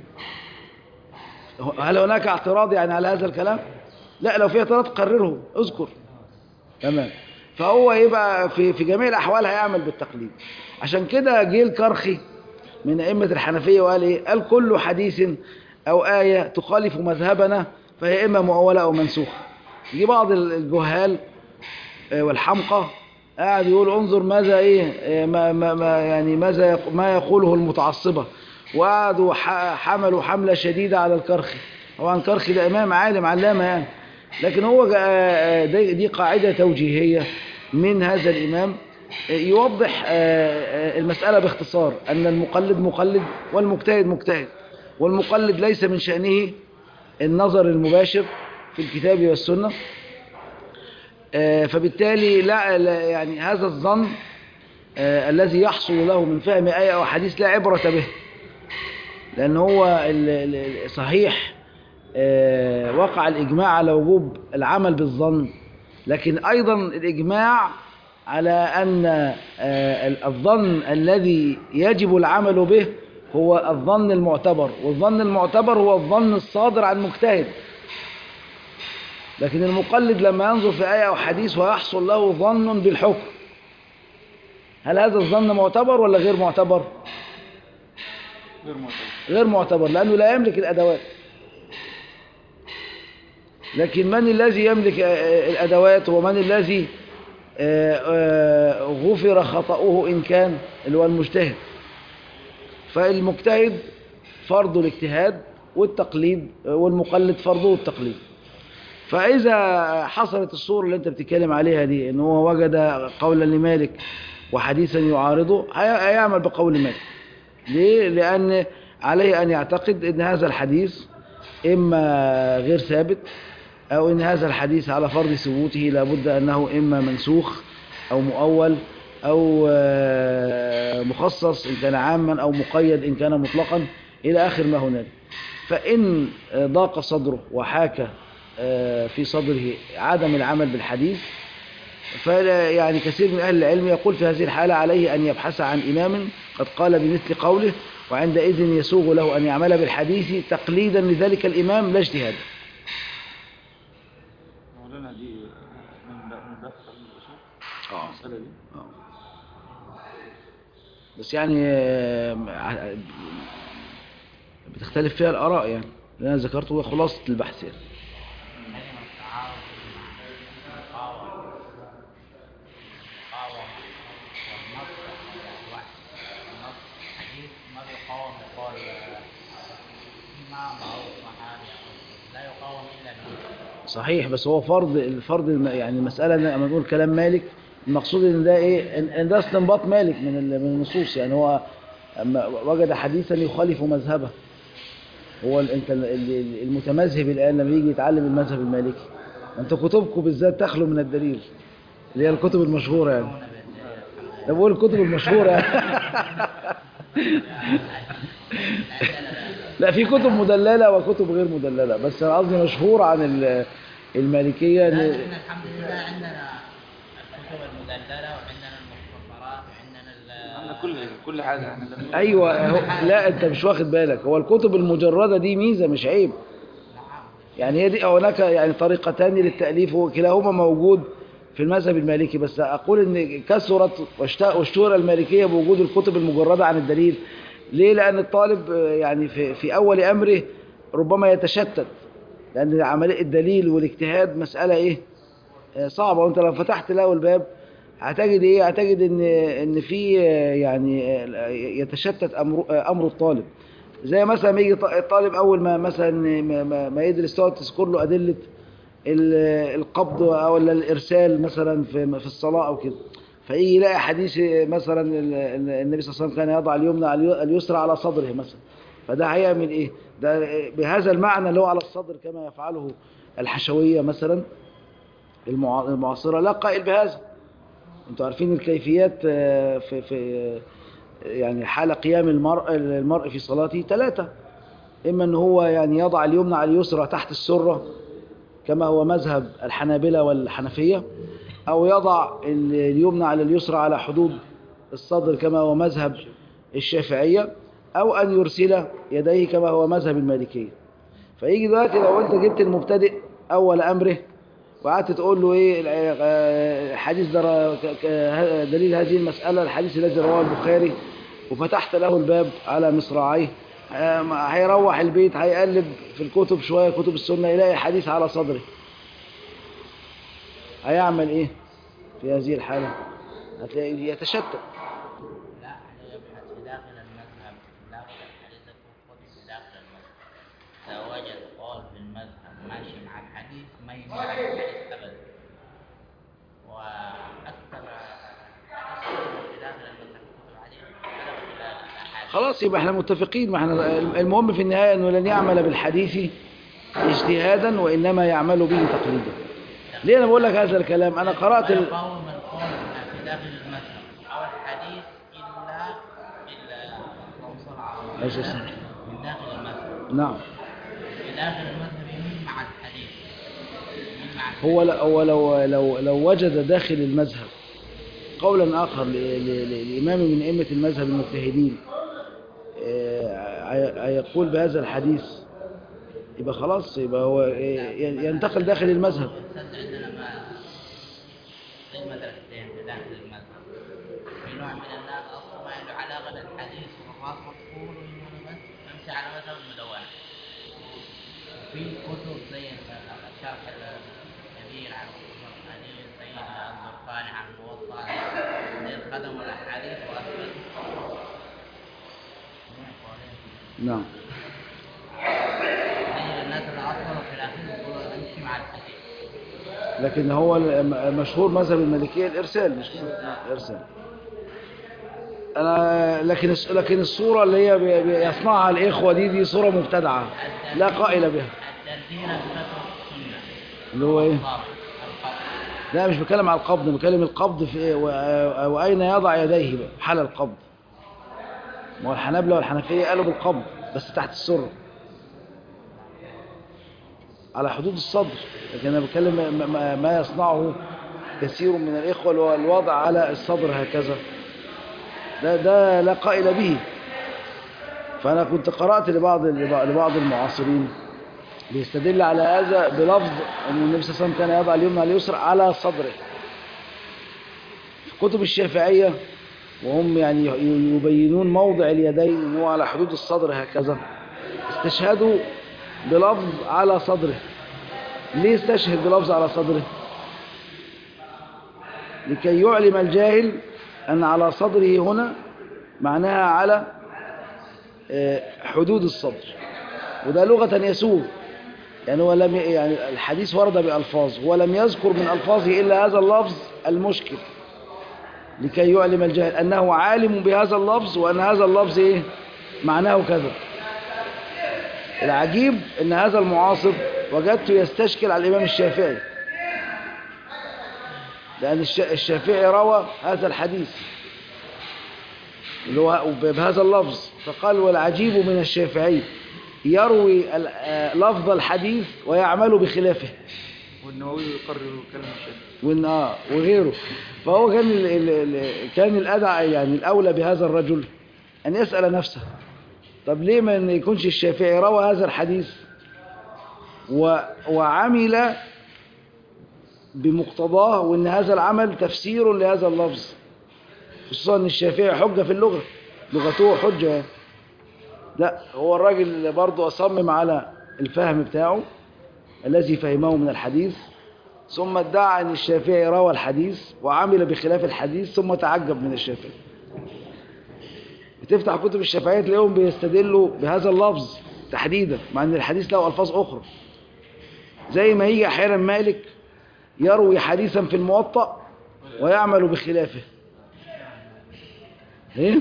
هل هناك اعتراض يعني على هذا الكلام لا لو في اعتراض قرره اذكر تمام فهو يبقى في في جميع الاحوال هيعمل بالتقليد عشان كده جه الكرخي من ائمه الحنفيه وقال ايه قال كل حديث او ايه تخالف مذهبنا فهي اما مؤوله او منسوخه يجي بعض الجهال آه، والحمقى قاعد يقول انظر ماذا ايه آه، ما ما ما يعني ماذا يق- ما يقوله المتعصبه وقعدوا ح- حملوا حمله شديده على الكرخي طبعا كرخي ده امام عالم علامه يعني لكن هو جا- آه، دي دي قاعده توجيهيه من هذا الامام آه، يوضح آه، آه، المساله باختصار ان المقلد مقلد والمجتهد مجتهد والمقلد ليس من شانه النظر المباشر في الكتاب والسنه آه، فبالتالي لا لا- يعني هذا الظن آه، الذي يحصل له من فهم آية أو حديث لا عبرة به لأن هو ال- ال- صحيح آه، وقع الإجماع على وجوب العمل بالظن لكن أيضا الإجماع على أن آه، ال- الظن الذي يجب العمل به هو الظن المعتبر والظن المعتبر هو الظن الصادر عن مجتهد لكن المقلد لما ينظر في آية أو حديث ويحصل له ظن بالحكم هل هذا الظن معتبر ولا غير معتبر غير معتبر غير معتبر لأنه لا يملك الأدوات لكن من الذي يملك آه، الأدوات ومن الذي آه، آه، غفر خطأه إن كان اللي هو المجتهد فالمجتهد فرض الاجتهاد والتقليد والمقلد فرضه التقليد فإذا حصلت الصورة اللي أنت بتتكلم عليها دي إن هو وجد قولا لمالك وحديثا يعارضه هي- هيعمل بقول مالك ليه؟ لأن عليه أن يعتقد أن هذا الحديث إما غير ثابت أو أن هذا الحديث على فرض ثبوته لابد أنه إما منسوخ أو مؤول أو آه، مخصص إن كان عاما أو مقيد إن كان مطلقا إلى آخر ما هنالك فإن آه، ضاق صدره وحاك آه، في صدره عدم العمل بالحديث فلا يعني كثير من أهل العلم يقول في هذه الحالة عليه أن يبحث عن إمام قد قال بمثل قوله وعندئذ يسوغ له أن يعمل بالحديث تقليدا لذلك الإمام لا اجتهادا مولانا دي من باب من باب تعليم الأصول آه. المسألة دي بس يعني آه، بتختلف فيها الآراء يعني اللي أنا ذكرته هو خلاصة البحث يعني كلمة تعارض مع مقاومة مقاومة والنص واحد النص حديث ما بيقاوم يقال إمام أو صحابي أو لا يقاوم إلا بالنص صحيح بس هو فرض الفرض الم- يعني المسألة إن لما نقول كلام مالك المقصود ان ده ايه ان إن ده استنباط مالك من ال- من النصوص يعني هو أما وجد حديثا يخالف مذهبه هو ال- انت ال- ال- المتمذهب الان لما يجي يتعلم المذهب المالكي انت كتبكم بالذات تخلو من الدليل اللي هي الكتب المشهورة يعني ده بقول الكتب المشهورة لا في كتب مدللة وكتب غير مدللة بس أنا قصدي مشهور عن ال- المالكية لا إن- احنا الحمد لله عندنا الكتب المدللة وعندنا المختصرات وعندنا ال- عندنا كل كل حاجة احنا لما ايوه هو لا انت مش واخد بالك هو الكتب المجرده دي ميزه مش عيب نعم يعني هي دي هناك يعني طريقتان للتاليف وكلاهما موجود في المذهب المالكي بس اقول ان كثرت واشت- واشتهر المالكيه بوجود الكتب المجرده عن الدليل ليه لان الطالب آه، يعني في في اول امره ربما يتشتت لان عمليه الدليل والاجتهاد مساله ايه آه، صعبه وانت لو فتحت له الباب هتجد ايه هتجد ان ان في آه، يعني آه، يتشتت امر آه، امر الطالب زي مثلا ما يجي ط- الطالب اول ما مثلا ما- ما, ما يدرس تقعد تذكر له ادله ال- القبض او ولا الارسال مثلا في في الصلاه او كده فيجي يلاقي حديث مثلا ال- ال- النبي صلى الله عليه وسلم كان يضع اليمنى على اليو- اليسرى على صدره مثلا فده هيعمل ايه ده بهذا المعنى اللي هو على الصدر كما يفعله الحشويه مثلا المعا- المعاصره لا قائل بهذا انتوا عارفين الكيفيات آه، في في آه، يعني حال قيام المرء المرء في صلاته ثلاثة إما أن هو يعني يضع اليمنى على اليسرى تحت السرة كما هو مذهب الحنابلة والحنفية أو يضع ال- اليمنى على اليسرى على حدود الصدر كما هو مذهب الشافعية أو أن يرسل يديه كما هو مذهب المالكية فيجي دلوقتي لو أنت جبت المبتدئ أول أمره وقعدت تقول له ايه آه، الحديث ده ر- ك- ك- دليل هذه المسألة الحديث الذي رواه البخاري وفتحت له الباب على مصراعيه آه، ما- هيروح البيت هيقلب في الكتب شوية كتب السنة يلاقي حديث على صدره هيعمل ايه في هذه الحالة هتلاقي يتشتت لا يبحث في داخل المذهب داخل الحديث يكون في داخل المذهب إذا وجد قول في المذهب ماشي مع الحديث ما يمنع الحديث أبدا وأكثر في داخل المذهب كتب الحديث اختلفوا في الأحاديث خلاص يبقى احنا متفقين ما احنا المهم في النهاية انه لن يعمل بالحديث اجتهادا وانما يعمل به تقليدا ليه انا بقول لك هذا الكلام انا قرأت لا ال... يقاوم القول في داخل المذهب أو الحديث إلا إلا اللهم صل على عليه الصلاة والسلام. من داخل المذهب نعم في داخل المذهب يمين مع الحديث يمين مع الحديث هو لا- هو لو لو لو وجد داخل المذهب قولا آخر ل- ل- ل- لإمام من أئمة المذهب المجتهدين آه، هي- هيقول بهذا الحديث يبقى خلاص يبقى هو آه، ي- ينتقل داخل المذهب السد عندنا ما زي مدرستين في داخل المذهب في نوع من الناس اصلا ما عنده علاقه بالحديث والراس مقفول وإنه بس يمشي على مذهب المدونه وفي كتب زي الشرح الكبير عن اصول الحديث زي الزرقاني عن الموطأ زي خدموا الاحاديث واثبتوا نعم زي الناس اللي اصلا في الاخير يقولوا نمشي مع الحديث لكن هو الم- مشهور مذهب المالكية الإرسال مش كده؟ الإرسال أنا لكن الس- لكن الصورة اللي هي بي- بي- يصنعها الإخوة دي دي صورة مبتدعة لا قائل بها الترتيب بتترك السنه اللي هو إيه؟ القبض القبض لا مش بتكلم على القبض بتكلم القبض في إيه؟ و- وأين يضع يديه بقى حال القبض ما هو الحنابلة والحنفية قالوا بالقبض بس تحت السر على حدود الصدر لكن أنا بتكلم ما- ما, ما يصنعه كثير من الإخوة اللي هو الوضع على الصدر هكذا ده ده لا قائل به فأنا كنت قرأت لبعض لبعض المعاصرين بيستدل على هذا بلفظ أن النبي صلى الله عليه وسلم كان يضع اليمنى على اليسرى على صدره في كتب الشافعية وهم يعني يبينون موضع اليدين أنه على حدود الصدر هكذا استشهدوا بلفظ على صدره ليه استشهد بلفظ على صدره لكي يعلم الجاهل أن على صدره هنا معناها على آه، حدود الصدر وده لغة يسوغ يعني هو لم ي- يعني الحديث ورد بألفاظ ولم يذكر من ألفاظه إلا هذا اللفظ المشكل لكي يعلم الجاهل أنه عالم بهذا اللفظ وأن هذا اللفظ إيه؟ معناه كذا العجيب أن هذا المعاصر وجدته يستشكل على الإمام الشافعي لأن الش- الشافعي روى هذا الحديث اللي هو بهذا اللفظ فقال والعجيب من الشافعي يروي ال- آه، لفظ الحديث ويعمل بخلافه والنووي يقرر كلام الشافعي وإن آه وغيره فهو كان ال ال ال كان الأدعى يعني الأولى بهذا الرجل أن يسأل نفسه طب ليه ما إن يكونش الشافعي روى هذا الحديث و وعمل بمقتضاه وإن هذا العمل تفسير لهذا اللفظ خصوصا أن الشافعي حجة في اللغة لغته حجة يعني. لا هو الراجل برضه أصمم على الفهم بتاعه الذي فهمه من الحديث ثم ادعى أن الشافعي روى الحديث وعمل بخلاف الحديث ثم تعجب من الشافعي بتفتح كتب الشافعية تلاقيهم بيستدلوا بهذا اللفظ تحديدا مع أن الحديث له ألفاظ أخرى زي ما يجي أحيانا مالك يروي حديثا في الموطأ ويعمل بخلافه ليه؟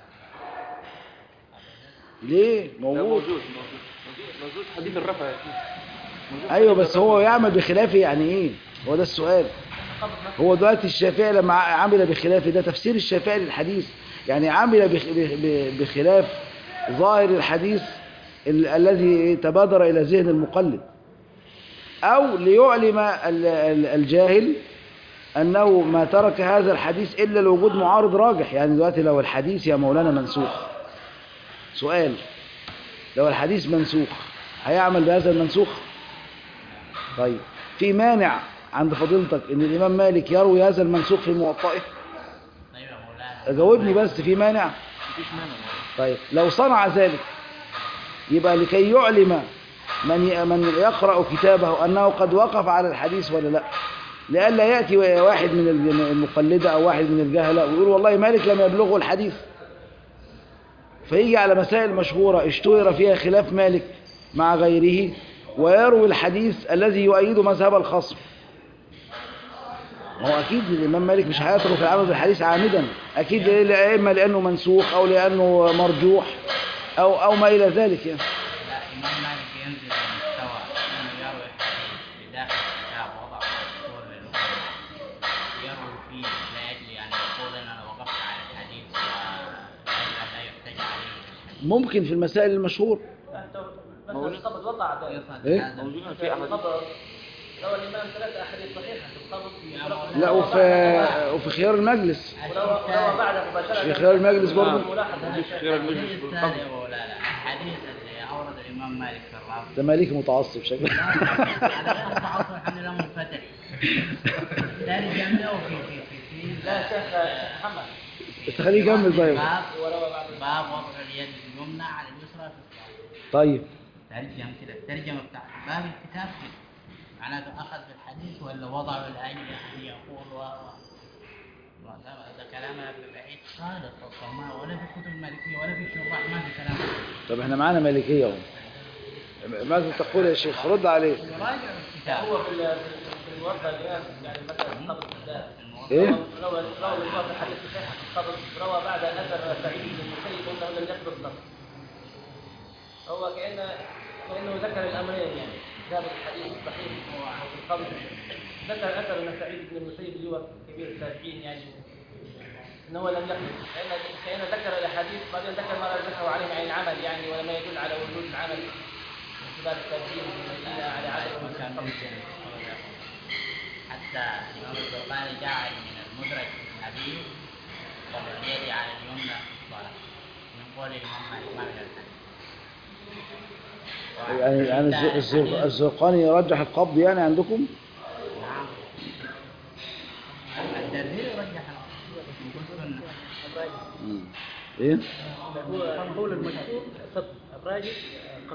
ليه؟ لا موجود موجود موجود موجود موجود حديث الرفع يا شيخ. موجود ايوه حديث بس الرفع. هو يعمل بخلافه يعني ايه هو ده السؤال هو دلوقتي الشافعي لما ع- عمل بخلافه ده تفسير الشافعي للحديث يعني عمل بخ- ب- ب- بخلاف ظاهر الحديث ال- الذي تبادر الى ذهن المقلد او ليعلم ال- ال- الجاهل انه ما ترك هذا الحديث الا لوجود معارض راجح يعني دلوقتي لو الحديث يا مولانا منسوخ سؤال لو الحديث منسوخ هيعمل بهذا المنسوخ طيب في مانع عند فضيلتك ان الامام مالك يروي هذا المنسوخ في موطئه ايوه مولانا جاوبني بس في مانع مفيش مانع طيب لو صنع ذلك يبقى لكي يعلم من ي- من يقرأ كتابه أنه قد وقف على الحديث ولا لا لئلا يأتي واحد من الج- المقلدة أو واحد من الجهلة ويقول والله مالك لم يبلغه الحديث فيجي على مسائل مشهورة اشتهر فيها خلاف مالك مع غيره ويروي الحديث الذي يؤيد مذهب الخصم هو أكيد الإمام مالك مش هيترك العمل بالحديث عامدا أكيد لا إما لأنه منسوخ أو لأنه مرجوح أو أو ما إلى ذلك يعني لا الإمام مالك ينزل لمستوى أنه يروي الحديث في داخل الكتاب وضع دستور للأمة يروي فيه لأجل يعني يقول أن أنا وقفت على الحديث وأجل لا يحتج عليه ممكن في المسائل المشهورة بس الخطب اتوضع ده إيه؟ يقصد هذا موجودين في أحاديث روى الإمام ثلاثة أحاديث صحيحة في القبض في لا وفي وفي خيار المجلس وروى روى بعد مباشرة في خيار المجلس برضه ملاحظ هذا الشيء خير المجلس الحديث بالقبض الثاني أبو لا لا الحديث اللي أورد الإمام مالك في الرابع ده مالك متعصب شكله على غير التعصب الحمد لله منفتح ترجم له في في في في لا شيخ محمد بس خليه يكمل طيب باب وروى بعد باب وضع اليد اليمنى على اليسرى في الصلاة طيب ترجم كده الترجمة بتاع باب الكتاب كده معناته أخذ في الحديث ولا وضعه لأجل أن يقول و و- ده ده كلام ابن بعيد خالص أصلا ما ولا في الكتب المالكية ولا في الشراح ما في كلام طب احنا معانا مالكية اهو ماذا تقول يا شيخ رد عليه يراجع الكتاب هو في ال- في الموضع الإمام يعني مثلا القبض بالذات ايه روى روى الإمام الحديث صحيح في القبض روى بعد أن أثر سعيد بن المسيب أنه لم يقبض النص هو كأن كأنه ذكر الأمرين يعني جاب الحديث الصحيح وفي القبض ذكر أثر أن سعيد بن المسيب اللي هو كبير التابعين يعني أنه لم يقبض كأن كأن ذكر الأحاديث بعدين ذكر ما ذكره عليه عن العمل يعني ولما يدل على وجود العمل من كبار التابعين في المدينة على عدد من كان القبض في حتى الإمام الزرقاني جعل من المدرك في الحديث وضع اليد على اليمنى في الصلاة من قول الإمام مالك ما غير ذلك. يعني يعني الز- الز- الزرقاني يرجح القبض يعني عندكم نعم الدردير يرجح الأصل من السنة مم. ايه هو قول المشهور قط الراجل قط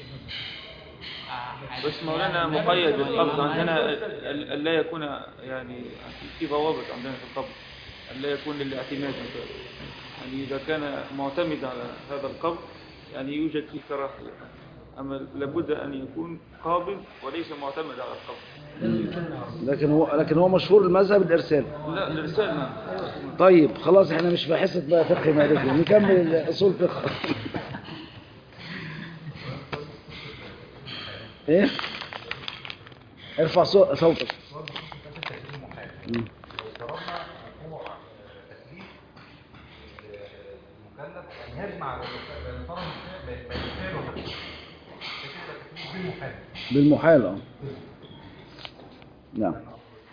آه، بس مولانا مقيد بالقبض عندنا ال- ال- لا يكون يعني في ضوابط عندنا في القبض لا يكون للاعتماد مثلا يعني إذا كان معتمد على هذا القبض يعني يوجد فيه كراهة أما لابد أن يكون قابض وليس معتمد على القبض لكن هو لكن هو مشهور المذهب الارسال لا الإرسال نعم طيب خلاص احنا مش في حصه بقى فقه مالكي نكمل اصول فقه ايه ارفع صو- صوتك سؤال بخصوص مسألة التكليف محال مم. لو فرضنا وقوع تكليف المكلف ان يجمع بين طرف بين بين الفعل والتكليف ده كده تكليف بالمحال بالمحال اه نعم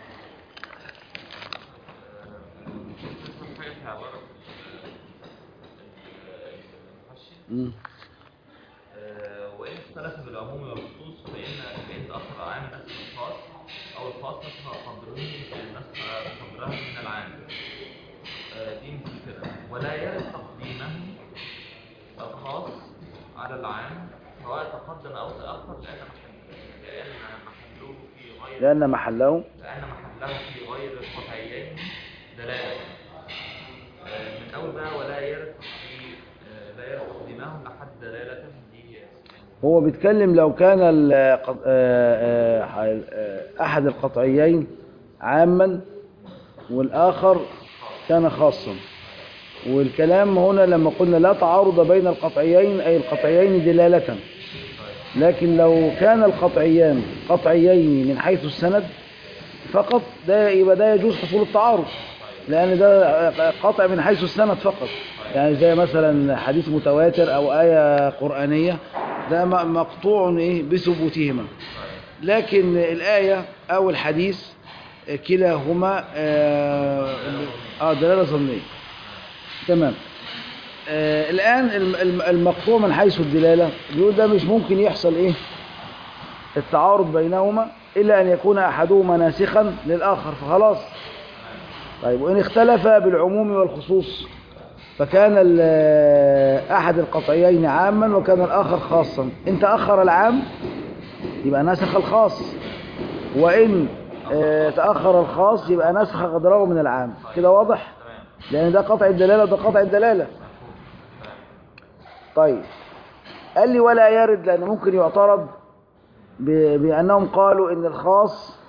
مم. آه، وإن اختلف بالعموم والخصوص فإن فإن تأخر عام نسخ الخاص أو الخاص نسخ قدره نسخ قدره من العام آه، دي مثل كده ولا يرد تقديمه الخاص على العام سواء تقدم أو تأخر لأن محل لأن محله في غير لأن محله لأن محله في غير القطعيين دلالة آه، من أول بقى ولا يرد في آه، لا يرد تقديمه لحد دلالة دي هو بيتكلم لو كان ال- قط- آه، آه، آه، أحد القطعيين عاما والآخر كان خاصا والكلام هنا لما قلنا لا تعارض بين القطعيين أي القطعيين دلالة لكن لو كان القطعيان قطعيين من حيث السند فقط ده يبقى ده يجوز حصول التعارض لأن ده قطع من حيث السند فقط يعني زي مثلا حديث متواتر أو آية قرآنية ده م- مقطوع إيه بثبوتهما لكن الآية أو الحديث كلاهما آه آه، دلالة ظنية تمام آه الآن الم- الم- المقطوع من حيث الدلالة بيقول ده مش ممكن يحصل إيه التعارض بينهما إلا أن يكون أحدهما ناسخا للآخر فخلاص طيب وإن اختلف بالعموم والخصوص فكان ال- أحد القطعيين عاما وكان الآخر خاصا إن تأخر العام يبقى نسخ الخاص وإن آه، تأخر الخاص يبقى نسخ قدره من العام كده واضح لأن ده قطع الدلالة وده قطع الدلالة طيب قال لي ولا يرد لأن ممكن يعترض ب- بأنهم قالوا إن الخاص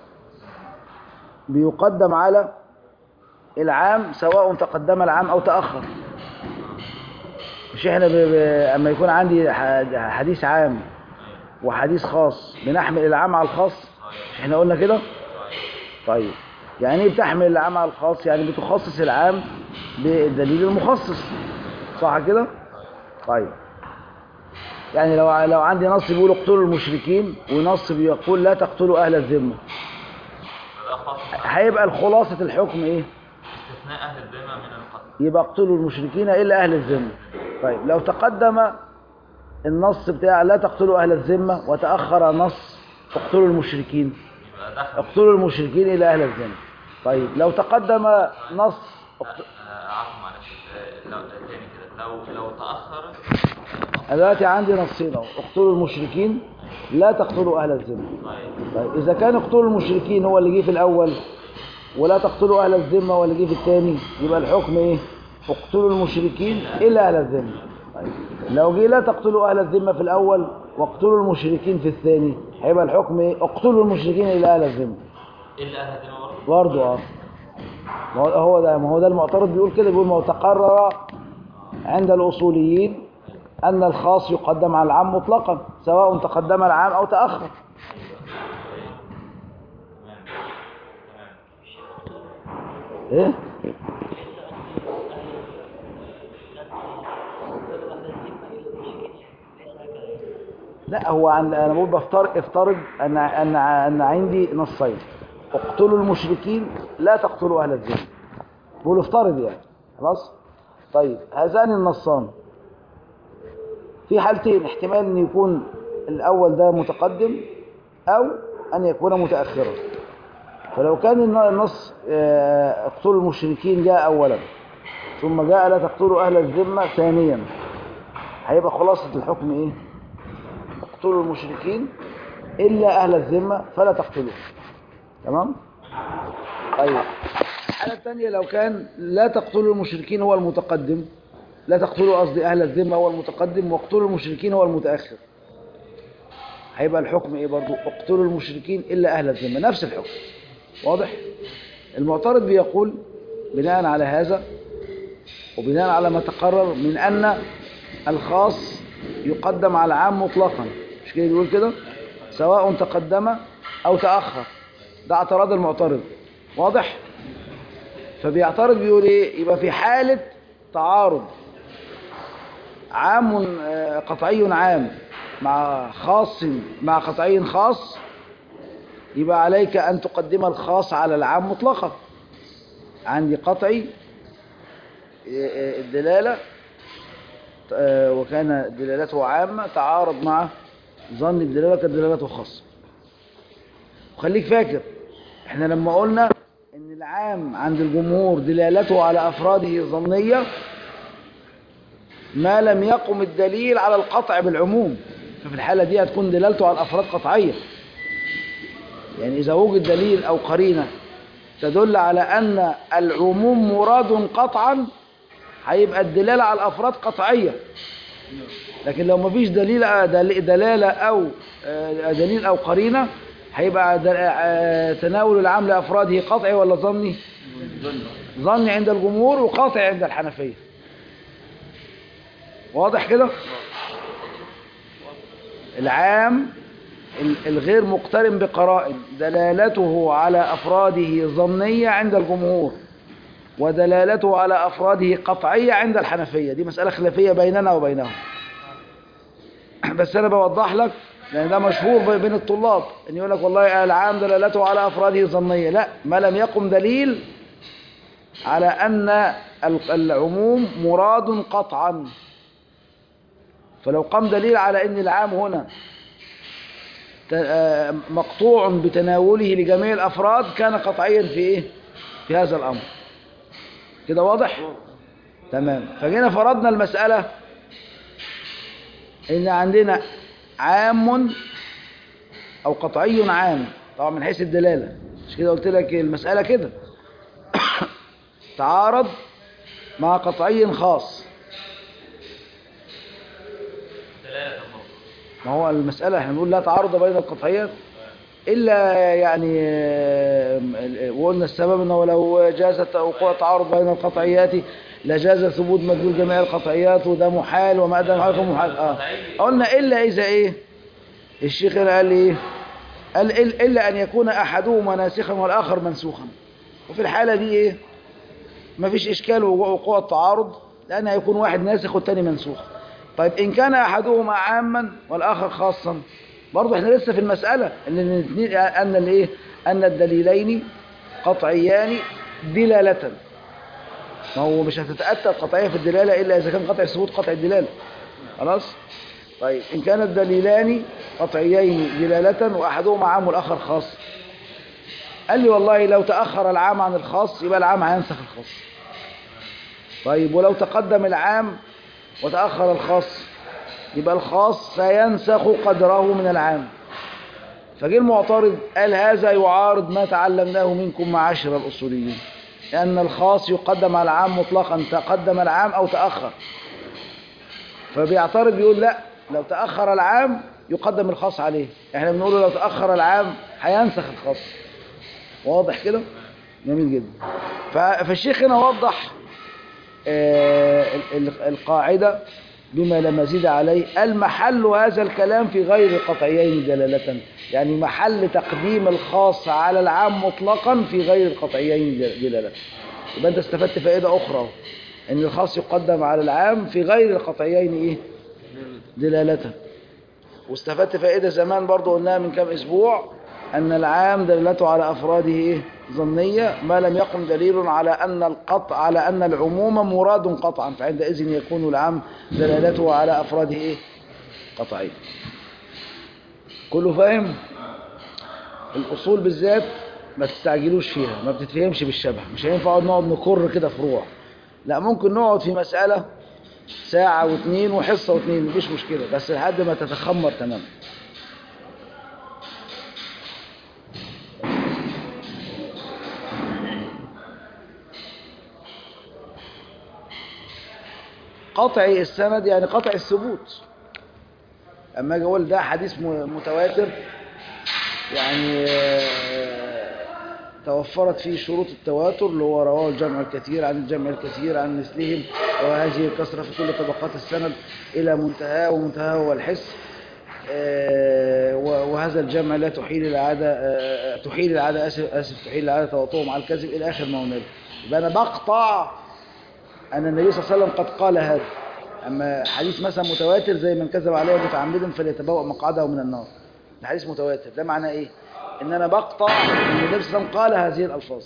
بيقدم على العام سواء تقدم العام أو تأخر مش احنا ب... ب... اما يكون عندي ح- حديث عام وحديث خاص بنحمل العام على الخاص مش احنا قلنا كده طيب يعني ايه بتحمل العام على الخاص يعني بتخصص العام بالدليل المخصص صح كده طيب يعني لو لو عندي نص بيقول اقتلوا المشركين ونص بيقول لا تقتلوا اهل الذمه هيبقى الخلاصة الحكم ايه استثناء أهل الذمة من القتل يبقى اقتلوا المشركين الا اهل الذمه طيب لو تقدم النص بتاع لا تقتلوا اهل الذمه وتاخر نص اقتلوا المشركين يبقى دخل اقتلوا المشركين الى اهل الذمه طيب لو تقدم نص اقت- آه، عفوا معلش آه، لو تاني كده لو لو تأخر أنا دلوقتي عندي نصين اهو اقتلوا المشركين لا تقتلوا اهل الذمه طيب طيب اذا كان اقتلوا المشركين هو اللي جه في الاول ولا تقتلوا اهل الذمه هو اللي جه في الثاني يبقى الحكم ايه اقتلوا المشركين الا اهل الذمه طيب لو جه لا تقتلوا اهل الذمه في الاول واقتلوا المشركين في الثاني هيبقى الحكم ايه اقتلوا المشركين الى اهل الذمه إلا أهل الذمة برضه برضه اه ما هو- هو ده ما هو ده المعترض بيقول كده بيقول ما هو تقرر عند الاصوليين ان الخاص يقدم على العام مطلقا سواء تقدم العام او تاخر ايه لا هو عن انا بقول بفترض افترض ان ان ان عندي نصين اقتلوا المشركين لا تقتلوا اهل الذمه بقول افترض يعني خلاص طيب هذان النصان في حالتين احتمال ان يكون الاول ده متقدم او ان يكون متاخرا فلو كان الن- النص آه، اقتلوا المشركين جاء اولا ثم جاء لا تقتلوا اهل الذمه ثانيا هيبقى خلاصه الحكم ايه اقتلوا المشركين إلا أهل الذمة فلا تقتلوه تمام طيب الحالة الثانية لو كان لا تقتلوا المشركين هو المتقدم لا تقتلوا قصدي أهل الذمة هو المتقدم واقتلوا المشركين هو المتأخر هيبقى الحكم إيه برضو اقتلوا المشركين إلا أهل الذمة نفس الحكم واضح المعترض بيقول بناء على هذا وبناء على ما تقرر من أن الخاص يقدم على العام مطلقا مش كده بيقول كده سواء تقدم أو تأخر ده اعتراض المعترض واضح فبيعترض بيقول ايه يبقى في حالة تعارض عام آه، قطعي عام مع خاص مع قطعي خاص يبقى عليك أن تقدم الخاص على العام مطلقا عندي قطعي آه، آه، الدلالة آه، وكان دلالته عامة تعارض مع ظن الدلالة كانت دلالته خاصة وخليك فاكر احنا لما قلنا ان العام عند الجمهور دلالته على افراده ظنية ما لم يقم الدليل على القطع بالعموم ففي الحالة دي هتكون دلالته على الافراد قطعية يعني اذا وجد دليل او قرينة تدل على ان العموم مراد قطعا هيبقى الدلالة على الافراد قطعية لكن لو مفيش دليل دل- دلالة او آه، دليل او قرينة هيبقى دل- آه، تناول العام لافراده قطعي ولا ظني ظني عند الجمهور وقاطعي عند الحنفية واضح كده العام ال- الغير مقترن بقرائن دلالته على أفراده ظنية عند الجمهور ودلالته على أفراده قطعية عند الحنفية دي مسألة خلافية بيننا وبينهم بس أنا بوضح لك لأن ده مشهور بي- بين الطلاب إن يقول لك والله العام دلالته على أفراده ظنية لا ما لم يقم دليل على أن ال- العموم مراد قطعا فلو قام دليل على أن العام هنا ت- آه، مقطوع بتناوله لجميع الأفراد كان قطعيا في إيه؟ في هذا الأمر كده واضح؟ تمام فجينا فرضنا المسألة إن عندنا عام أو قطعي عام طبعا من حيث الدلالة مش كده قلت لك المسألة كده تعارض مع قطعي خاص دلالة النص ما هو المسألة احنا بنقول لا تعارض بين القطعيات إلا يعني آه، وقلنا السبب أنه لو جاز وقوع تعارض بين القطعيات لجاز ثبوت مدلول جميع القطعيات وده محال وما أدى محال محال آه. قلنا إلا إذا إيه الشيخ هنا قال إيه قال إل- إلا أن يكون أحدهما ناسخا والآخر منسوخا وفي الحالة دي إيه ما فيش إشكال وقوع وقوع التعارض لأن هيكون واحد ناسخ والتاني منسوخ طيب إن كان أحدهما عاما والآخر خاصا برضه احنا لسه في المسألة ان الاثنين ان الايه ان الدليلين قطعيان دلالة ما هو مش هتتأتى القطعية في الدلالة إلا إذا كان قطع الثبوت قطع الدلالة خلاص طيب إن كان الدليلان قطعيين دلالة وأحدهما عام والآخر خاص قال لي والله لو تأخر العام عن الخاص يبقى العام هينسخ الخاص طيب ولو تقدم العام وتأخر الخاص يبقى الخاص سينسخ قدره من العام فجه المعترض قال هذا يعارض ما تعلمناه منكم معاشر الأصوليين لأن الخاص يقدم على العام مطلقا تقدم العام أو تأخر فبيعترض بيقول لا لو تأخر العام يقدم الخاص عليه احنا بنقول لو تأخر العام هينسخ الخاص واضح كده جميل جدا ف- فالشيخ هنا وضح آه، ال- ال- القاعدة بما لا مزيد عليه المحل هذا الكلام في غير القطعيين دلالة يعني محل تقديم الخاص على العام مطلقا في غير القطعيين دل- دلالة يبقى انت استفدت فائدة أخرى أهو. ان الخاص يقدم على العام في غير القطعيين ايه دلالة واستفدت فائدة زمان برضو قلناها من كام اسبوع ان العام دلالته على افراده ايه ظنية ما لم يقم دليل على ان القطع على ان العموم مراد قطعا فعندئذ يكون العام دلالته على افراده ايه قطعية كله فاهم الاصول بالذات ما تستعجلوش فيها ما بتتفهمش بالشبه مش هينفع نقعد نكر كده فروع لا ممكن نقعد في مسألة ساعة واثنين وحصة واثنين مفيش مشكلة بس لحد ما تتخمر تماما قطع السند يعني قطع الثبوت اما اجي اقول ده حديث م- متواتر يعني آه، توفرت فيه شروط التواتر اللي هو رواه الجمع الكثير عن الجمع الكثير عن مثلهم وهذه الكثرة في كل طبقات السند إلى منتهاه ومنتهاه هو الحس آه، و- وهذا الجمع لا تحيل العادة آه، تحيل العادة آسف, آسف تحيل العادة تواطؤهم على الكذب إلى آخر ما هنالك يبقى أنا بقطع أن النبي صلى الله عليه وسلم قد قال هذا أما حديث مثلا متواتر زي من كذب عليه متعمدا فليتبوأ مقعده من النار ده حديث متواتر ده معناه إيه؟ إن أنا بقطع أن النبي صلى الله عليه وسلم قال هذه الألفاظ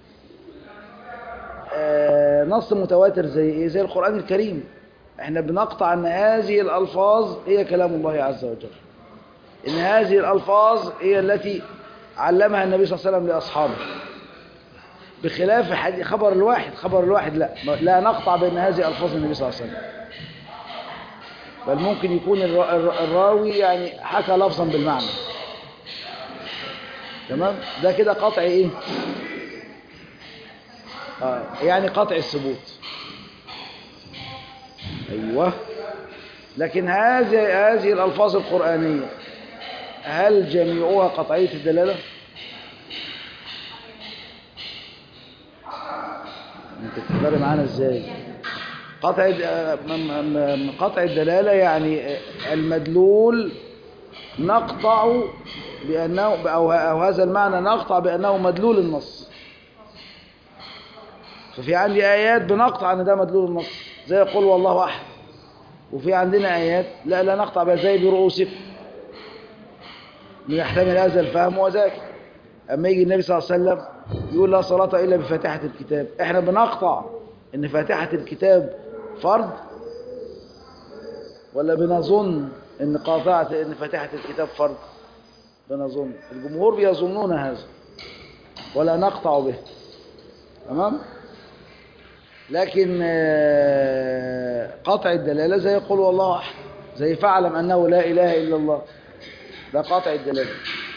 آه، نص متواتر زي إيه؟ زي القرآن الكريم احنا بنقطع أن هذه الألفاظ هي كلام الله عز وجل إن هذه الألفاظ هي التي علمها النبي صلى الله عليه وسلم لأصحابه بخلاف حديث خبر الواحد خبر الواحد لا لا نقطع بأن هذه ألفاظ النبي صلى الله عليه وسلم بل ممكن يكون الرا- الرا- الراوي يعني حكى لفظا بالمعنى تمام ده كده قطع ايه آه يعني قطع الثبوت ايوه لكن هذه هذه الالفاظ القرانيه هل جميعها قطعيه الدلاله انت بتقدر معانا ازاي قطع آه، م- م- م- قطع الدلاله يعني آه، المدلول نقطع بانه او أو هذا المعنى نقطع بانه مدلول النص ففي عندي ايات بنقطع ان ده مدلول النص زي قل والله احد وفي عندنا ايات لا لا نقطع بها زي برؤوسكم يحتمل هذا الفهم وذاك اما يجي النبي صلى الله عليه وسلم يقول لا صلاة الا بفاتحة الكتاب احنا بنقطع ان فاتحة الكتاب فرض ولا بنظن ان قاطعة ان فاتحة الكتاب فرض بنظن الجمهور بيظنون هذا ولا نقطع به تمام لكن آه، قطع الدلالة زي يقول والله أحد زي فاعلم أنه لا إله إلا الله ده قطع الدلالة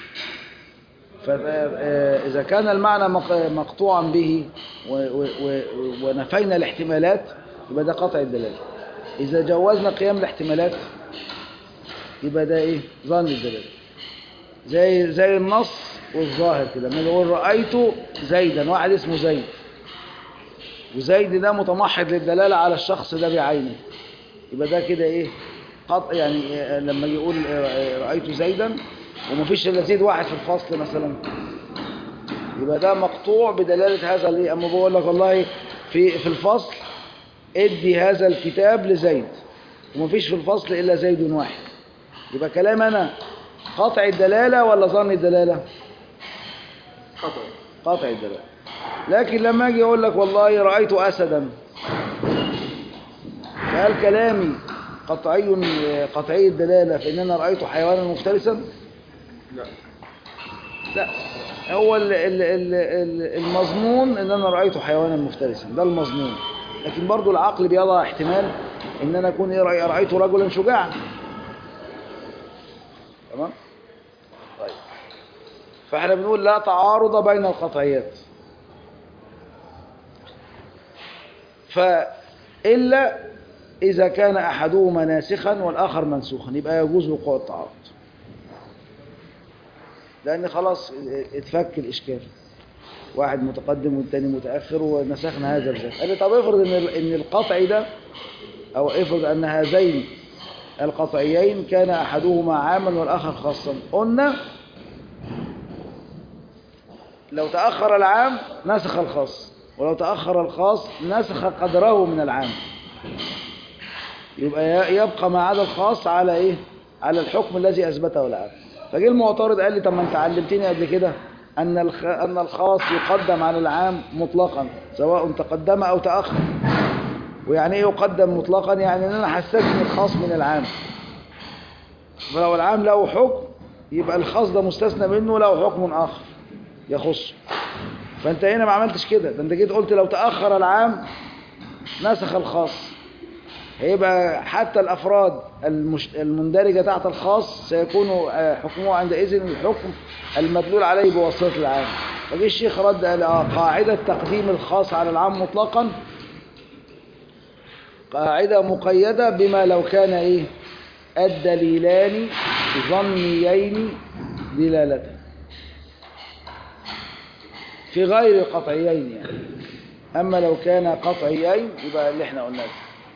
فإذا كان المعنى مق- مقطوعا به و- و- و- ونفينا الاحتمالات يبقى ده قطع الدلالة إذا جوزنا قيام الاحتمالات يبقى ده إيه ظن الدلالة زي زي النص والظاهر كده لما نقول رأيت زيدا واحد اسمه زيد وزيد ده متمحض للدلالة على الشخص ده بعينه يبقى ده كده ايه قطع يعني آه، لما يقول آه، آه، رأيت زيدا ومفيش الا زيد واحد في الفصل مثلا يبقى ده مقطوع بدلالة هذا الايه اما بقول لك والله في في الفصل ادي هذا الكتاب لزيد ومفيش في الفصل الا زيد واحد يبقى كلام انا قطع الدلالة ولا ظن الدلالة خطأ قطع الدلالة لكن لما اجي اقول لك والله رايت اسدا فهل كلامي قطعي قطعي الدلاله في ان انا رايت حيوانا مفترسا لا لا هو ال- ال- ال- ال- المظنون ان انا رايت حيوانا مفترسا ده المظنون لكن برضو العقل بيضع احتمال ان انا اكون إيه رأي- رايت رجلا شجاعا تمام طيب فاحنا بنقول لا تعارض بين القطعيات فإلا إذا كان أحدهما ناسخا والآخر منسوخا يبقى يجوز وقوع التعارض لأن خلاص اتفك الإشكال واحد متقدم والتاني متأخر ونسخنا هذا الذات قال لي طب افرض إن ال- إن القطعي ده أو افرض أن هذين القطعيين كان أحدهما عاما والآخر خاصا قلنا لو تأخر العام نسخ الخاص ولو تأخر الخاص نسخ قدره من العام يبقى ي- يبقى ما عدا الخاص على ايه على الحكم الذي اثبته العام فجه المعترض قال لي طب ما انت علمتني قبل كده ان الخ... ان الخاص يقدم على العام مطلقا سواء تقدم او تاخر ويعني ايه يقدم مطلقا يعني ان انا هستثني الخاص من العام فلو العام له حكم يبقى الخاص ده مستثنى منه له حكم اخر يخصه فانت هنا ما عملتش كده ده انت جيت قلت لو تاخر العام نسخ الخاص هيبقى حتى الأفراد المش... المندرجة تحت الخاص سيكون آه، حكمه عندئذ الحكم المدلول عليه بواسطة العام فجي الشيخ رد قال آه، قاعدة تقديم الخاص على العام مطلقا قاعدة مقيدة بما لو كان إيه الدليلان ظنيين دلالة في غير قطعيين يعني أما لو كان قطعيين يبقى اللي احنا قلناه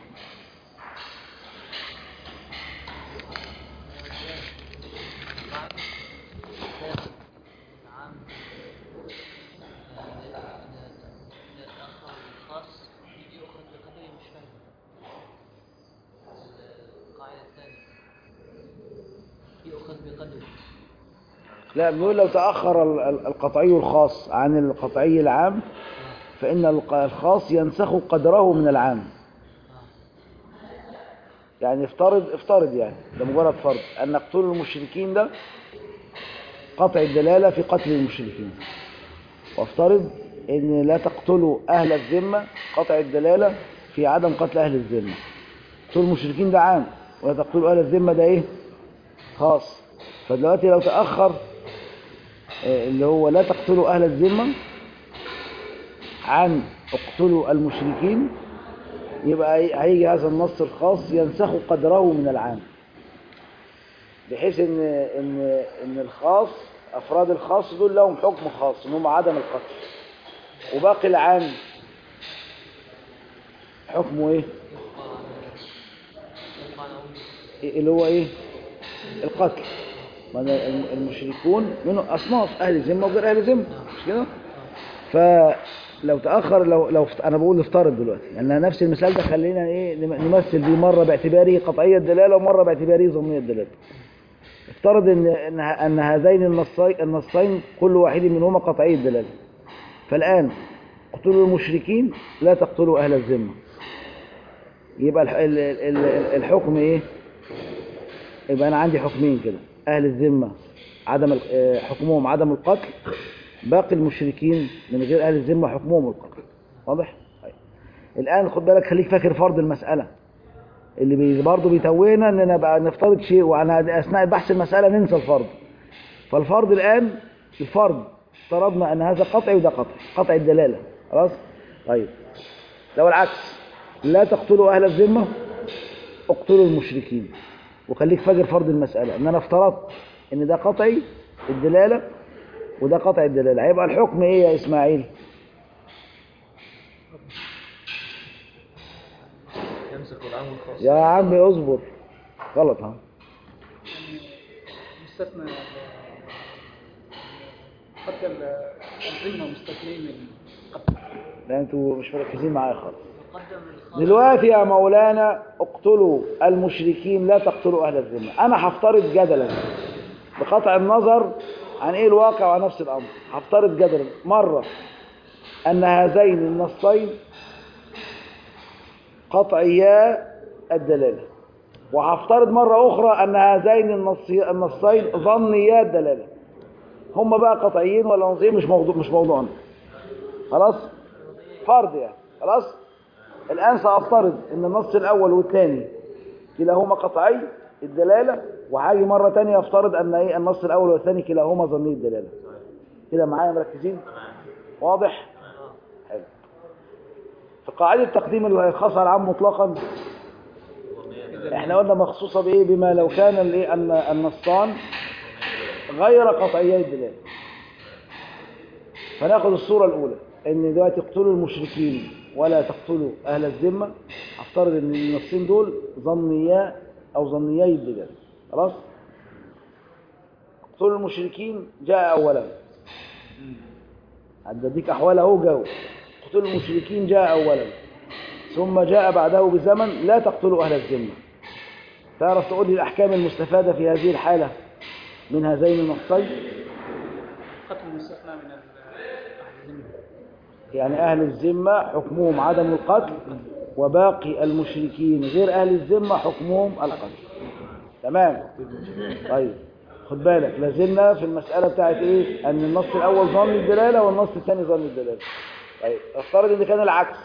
يؤخذ بقدره لا بنقول لو تأخر ال- ال- القطعي الخاص عن القطعي العام فإن الق- الخاص ينسخ قدره من العام يعني افترض افترض يعني ده مجرد فرض أن نقتل المشركين ده قطع الدلالة في قتل المشركين وافترض أن لا تقتلوا أهل الذمة قطع الدلالة في عدم قتل أهل الذمة قتل المشركين ده عام ولا تقتلوا أهل الذمة ده إيه خاص فدلوقتي لو تأخر آه، اللي هو لا تقتلوا أهل الذمة عن اقتلوا المشركين يبقى هي- هيجي هذا النص الخاص ينسخ قدره من العام بحيث ان ان ان الخاص افراد الخاص دول لهم حكم خاص ان هم عدم القتل وباقي العام حكمه ايه اللي هو ايه القتل ما ده الم- المشركون منهم اصناف اهل ذمه وغير اهل ذمه مش كده فلو تاخر لو لو فت- انا بقول نفترض دلوقتي يعني نفس المثال ده خلينا ايه نم- نمثل بيه مره باعتباره قطعيه الدلاله ومره باعتباره ظنيه الدلاله افترض ان ان ان هذين النصين النصين كل واحد منهما قطعي الدلاله فالان اقتلوا المشركين لا تقتلوا اهل الذمه يبقى الح- ال- ال- ال- الحكم ايه يبقى انا عندي حكمين كده اهل الذمه عدم ال- آه، حكمهم عدم القتل باقي المشركين من غير اهل الذمه حكمهم القتل واضح طيب. الان خد بالك خليك فاكر فرض المساله اللي بي برضه بيتوهنا اننا بقى نفترض شيء وانا اثناء بحث المساله ننسى الفرض فالفرض الان الفرض افترضنا ان هذا قطعي وده قطعي قطع الدلاله خلاص طيب لو العكس لا تقتلوا اهل الذمه اقتلوا المشركين وخليك فاكر فرض المسألة ان انا افترضت ان ده قطعي الدلالة وده قطع الدلالة هيبقى الحكم ايه يا اسماعيل يمسك العام والخاص يا عمي اصبر غلط ها مستثنى قتل الذمة مستثنين من قتل لا انتوا مش مركزين معايا خالص قدم الخاص دلوقتي يا مولانا اقتلوا المشركين لا تقتلوا اهل الذمة انا هفترض جدلا بقطع النظر عن ايه الواقع وعن نفس الامر هفترض جدلا مرة أن هذين النصين قطعيا الدلالة وهفترض مرة أخرى أن هذين النصي- النصين ظنيا الدلالة هم بقى قطعيين ولا نظريين مش موضوع مش موضوعنا خلاص فرض يعني خلاص الآن سأفترض أن النص الأول والثاني كلاهما قطعي الدلالة وهاجي مرة تانية أفترض أن إيه النص الأول والثاني كلاهما ظني الدلالة كده معايا مركزين واضح حلو في قاعدة تقديم الخاص على العام مطلقا احنا قلنا مخصوصة بإيه بما لو كان الإيه أن النصان غير قطعيي الدلالة فناخد الصورة الأولى ان دلوقتي اقتلوا المشركين ولا تقتلوا اهل الذمة افترض ان النصين دول ظنيا او ظنيي الدلالة خلاص اقتلوا المشركين جاء اولا هديك احوال اهو جو اقتلوا المشركين جاء اولا ثم جاء بعده بزمن لا تقتلوا اهل الذمة تعرف تقول لي الاحكام المستفادة في هذه الحالة من هذين النصين قتل المستثنى من ال- الذمة يعني أهل الذمة حكمهم عدم القتل وباقي المشركين غير أهل الذمة حكمهم القتل تمام طيب خد بالك لازلنا في المسألة بتاعت إيه أن النص الأول ظن الدلالة والنص الثاني ظن الدلالة طيب افترض إن كان العكس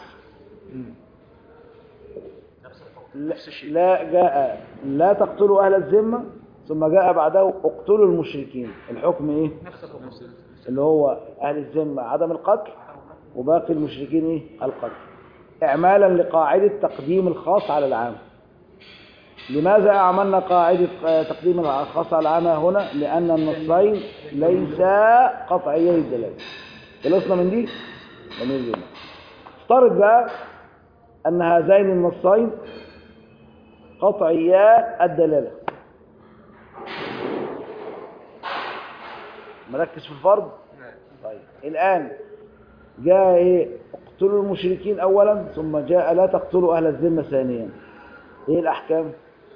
لا, لا جاء لا تقتلوا أهل الذمة ثم جاء بعده اقتلوا المشركين الحكم إيه نفس الحكم اللي هو أهل الذمة عدم القتل وباقي المشركين إيه؟ القتل إعمالا لقاعدة تقديم الخاص على العام لماذا أعملنا قاعدة آه، تقديم الخاص على العام هنا لأن النصين ليسا قطعيي الدلالة خلصنا من دي جميل جدا افترض بقى أن هذين النصين قطعيا الدلالة مركز في الفرض طيب الآن جاء ايه اقتلوا المشركين اولا ثم جاء لا تقتلوا اهل الذمة ثانيا ايه الاحكام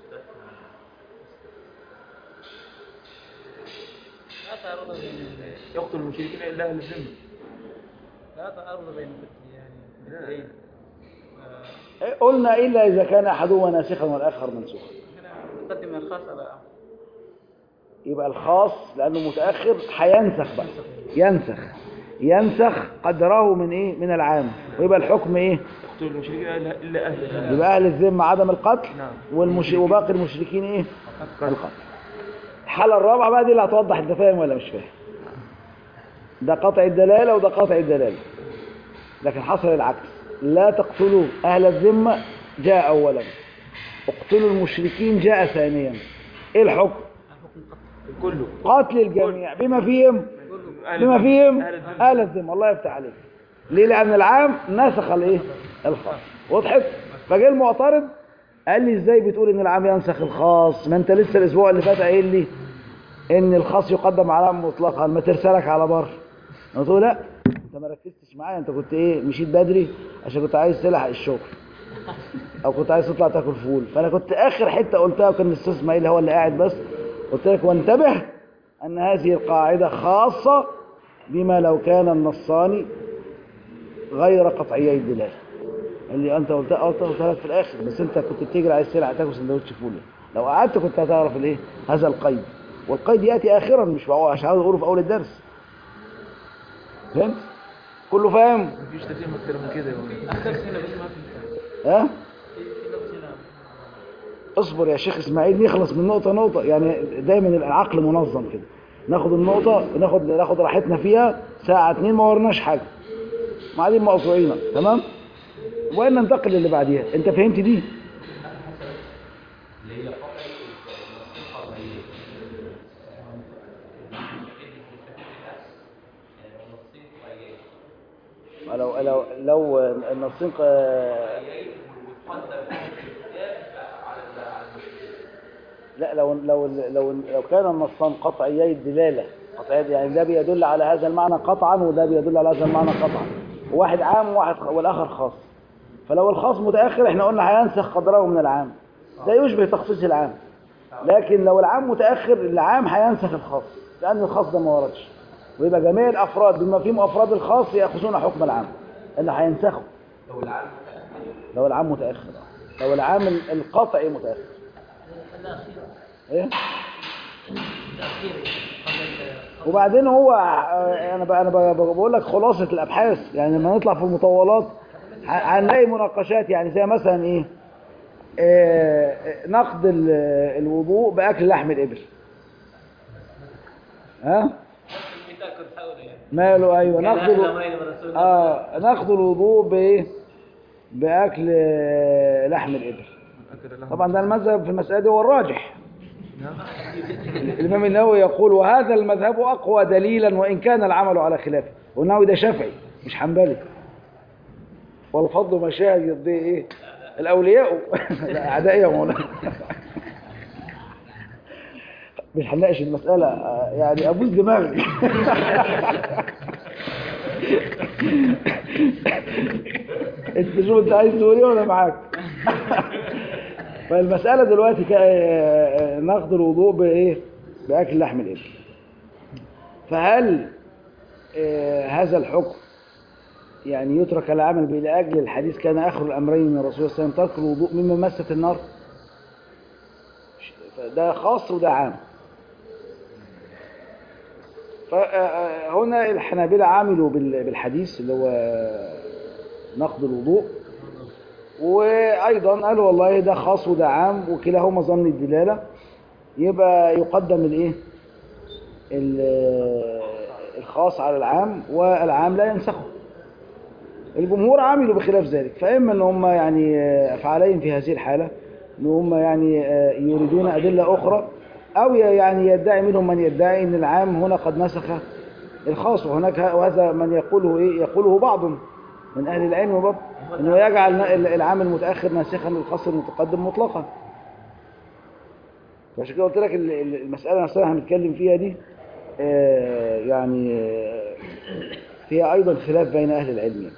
لا تعارض بين ال- يقتل المشركين الا اهل الذمه لا تعارض بين يعني الاثنين إيه قلنا الا اذا كان احدهما ناسخا والاخر منسوخا هنا نقدم الخاص على يبقى الخاص لانه متاخر هينسخ بقى ينسخ ينسخ قدره من ايه من العام ويبقى الحكم ايه يقتل المشركين الا إلا اهل الذمه يبقى اهل الذمة عدم القتل نعم. والمش... وباقي المشركين ايه القتل الحالة الرابعة بقى دي اللي هتوضح انت فاهم ولا مش فاهم ده قطع الدلالة وده قطع الدلالة لكن حصل العكس لا تقتلوا أهل الذمة جاء أولا اقتلوا المشركين جاء ثانيا ايه الحكم كله قتل الجميع بما فيهم أهل بما الذمة. فيهم أهل الذمة. أهل الذمة الله يفتح عليك ليه لأن العام نسخ الايه الخاص وضحت فجاء المعترض قال لي ازاي بتقول ان العام ينسخ الخاص ما انت لسه الاسبوع اللي فات قايل لي ان الخاص يقدم على عام مطلقا ما ترسلك على بر قلت له لا انت ما ركزتش معايا انت كنت ايه مشيت بدري عشان كنت عايز تلحق الشغل او كنت عايز تطلع تاكل فول فانا كنت اخر حته قلتها وكان الاستاذ اسماعيل هو اللي قاعد بس قلت لك وانتبه ان هذه القاعده خاصه بما لو كان النصاني غير قطعيي الدلاله قال لي انت قلتها قلت قلتها لك في الاخر بس انت كنت بتجري عايز تلحق تاكل سندوتش فول لو قعدت كنت هتعرف الايه هذا القيد والقيد ياتي اخرا مش بقى عشان عاوز اقوله في اول الدرس فهمت كله فاهم مفيش تفهيم اكتر من كده يا ولد. الدرس هنا بس ما في ها في درس هنا اصبر يا شيخ اسماعيل نخلص من نقطة نقطة يعني دايما العقل منظم كده ناخد النقطة ناخد ناخد راحتنا فيها ساعة اتنين ما ورناش حاجة قاعدين مقطوعين تمام وين ننتقل للي بعديها انت فهمت دي لو لو لو النصين ق- لا لو لو لو لو كان النصان قطعيي الدلاله قطعيي يعني ده بيدل على هذا المعنى قطعا وده بيدل على هذا المعنى قطعا واحد عام وواحد خ- والاخر خاص فلو الخاص متاخر احنا قلنا هينسخ قدره من العام ده يشبه تخصيص العام لكن لو العام متاخر العام هينسخ الخاص لان الخاص ده ما وردش ويبقى جميع الافراد بما فيهم افراد الخاص ياخذون حكم العام اللي هينسخوا لو العام لو العام متاخر لو العام القطعي متاخر الأخير ايه الأخير قبل ال- وبعدين هو آه، انا بقى انا بقى بقول لك خلاصه الابحاث يعني لما نطلع في المطولات ه- هنلاقي مناقشات يعني زي مثلا ايه آه، آه، نقد ال- الوضوء باكل لحم الابل ها المثال كنت حاوله يعني ماله ايوه كان نقد أهل الو- أمرين من رسول الله اه نقد الوضوء بايه باكل آه، لحم الابل طبعا ده المذهب في المساله دي هو الراجح الامام النووي يقول وهذا المذهب اقوى دليلا وان كان العمل على خلافه والنووي ده شافعي مش حنبلي والفضل مشاهد يرضيه ايه الاولياء لا، اعدائي يا مولانا مش هنناقش المساله آه، يعني ابوس دماغي انت شوف انت عايز تقول ايه وانا معاك فالمسألة دلوقتي كا- نقد الوضوء بإيه؟ بأكل لحم الإبل. فهل آه، هذا الحكم يعني يترك العمل به لأجل الحديث كان آخر الأمرين من الرسول صلى الله عليه وسلم ترك الوضوء مما مست النار؟ ده خاص وده عام. فهنا الحنابلة عملوا بال- بالحديث اللي هو نقد الوضوء وايضا قالوا والله ده خاص وده عام وكلاهما ظن الدلاله يبقى يقدم الايه ال- الخاص على العام والعام لا ينسخه الجمهور عملوا بخلاف ذلك فاما ان هم يعني افعالين في هذه الحاله ان هم يعني يريدون ادله اخرى او يعني يدعي منهم من يدعي ان العام هنا قد نسخ الخاص وهناك وهذا من يقوله ايه يقوله بعض من اهل العلم برضه انه يجعل العام المتاخر ناسخا للخاص المتقدم مطلقا فعشان كده قلت لك ال- ال- المساله نفسها هنتكلم فيها دي آه، يعني آه، فيها ايضا خلاف بين اهل العلم يعني.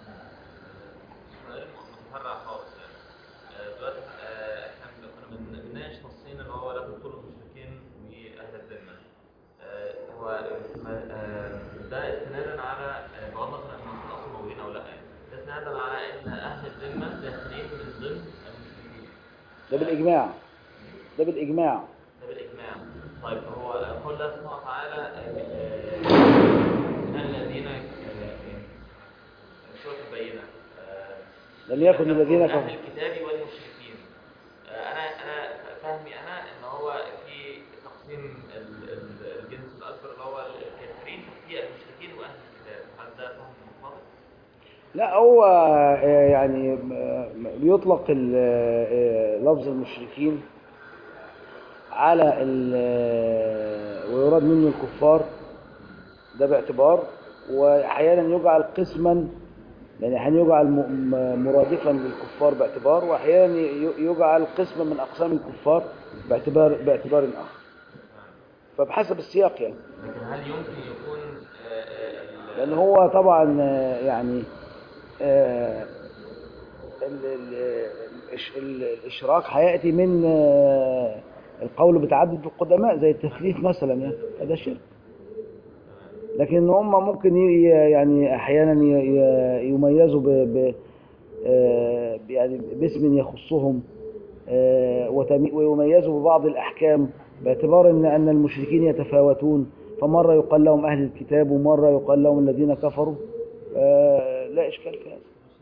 متفرع خالص يعني آه، دلوقتي آه، احنا كنا بن- بنناقش نصين اللي هو لا تقتلوا المشركين واهل الذمه آه، هو ما- آه، ده استنادا على آه، بغض النظر عن النص اصلا موجودين او لا يعني ده استنادا على ان اهل الذمه داخلين من ضمن المشركين ده بالاجماع ده بالاجماع ده بالاجماع طيب هو قول الله سبحانه وتعالى آه، آه، من الذين آه، آه، سوره البينه آه، لم يكن الذين أهل كفروا الكتاب والمشركين آه، أنا أنا فهمي أنا إن هو في تقسيم ال- ال- الجنس الأكبر اللي هو الكافرين في المشركين وأهل الكتاب هل ده فهم مطلق؟ لا هو آه، يعني آه، بيطلق ال- آه، لفظ المشركين على ال- آه، ويراد منه الكفار ده باعتبار واحيانا يجعل قسما يعني احيانا يجعل م- م- مرادفا للكفار باعتبار واحيانا ي- يجعل قسما من اقسام الكفار باعتبار باعتبار اخر فبحسب السياق يعني لكن هل يمكن يكون آه، آه، ال- لأن هو طبعا آه، يعني آه، ال- ال- الإش- ال- الإشراك هيأتي من آه، القول بتعدد القدماء زي التثليث مثلا يعني هذا شرك لكن هم ممكن ي- يعني أحيانا ي- ي- يميزوا ب ب- آه، يعني باسم يخصهم آه، وتمي- ويميزوا ببعض الأحكام باعتبار أن أن المشركين يتفاوتون فمرة يقال لهم أهل الكتاب ومرة يقال لهم الذين كفروا آه، لا إشكال في هذا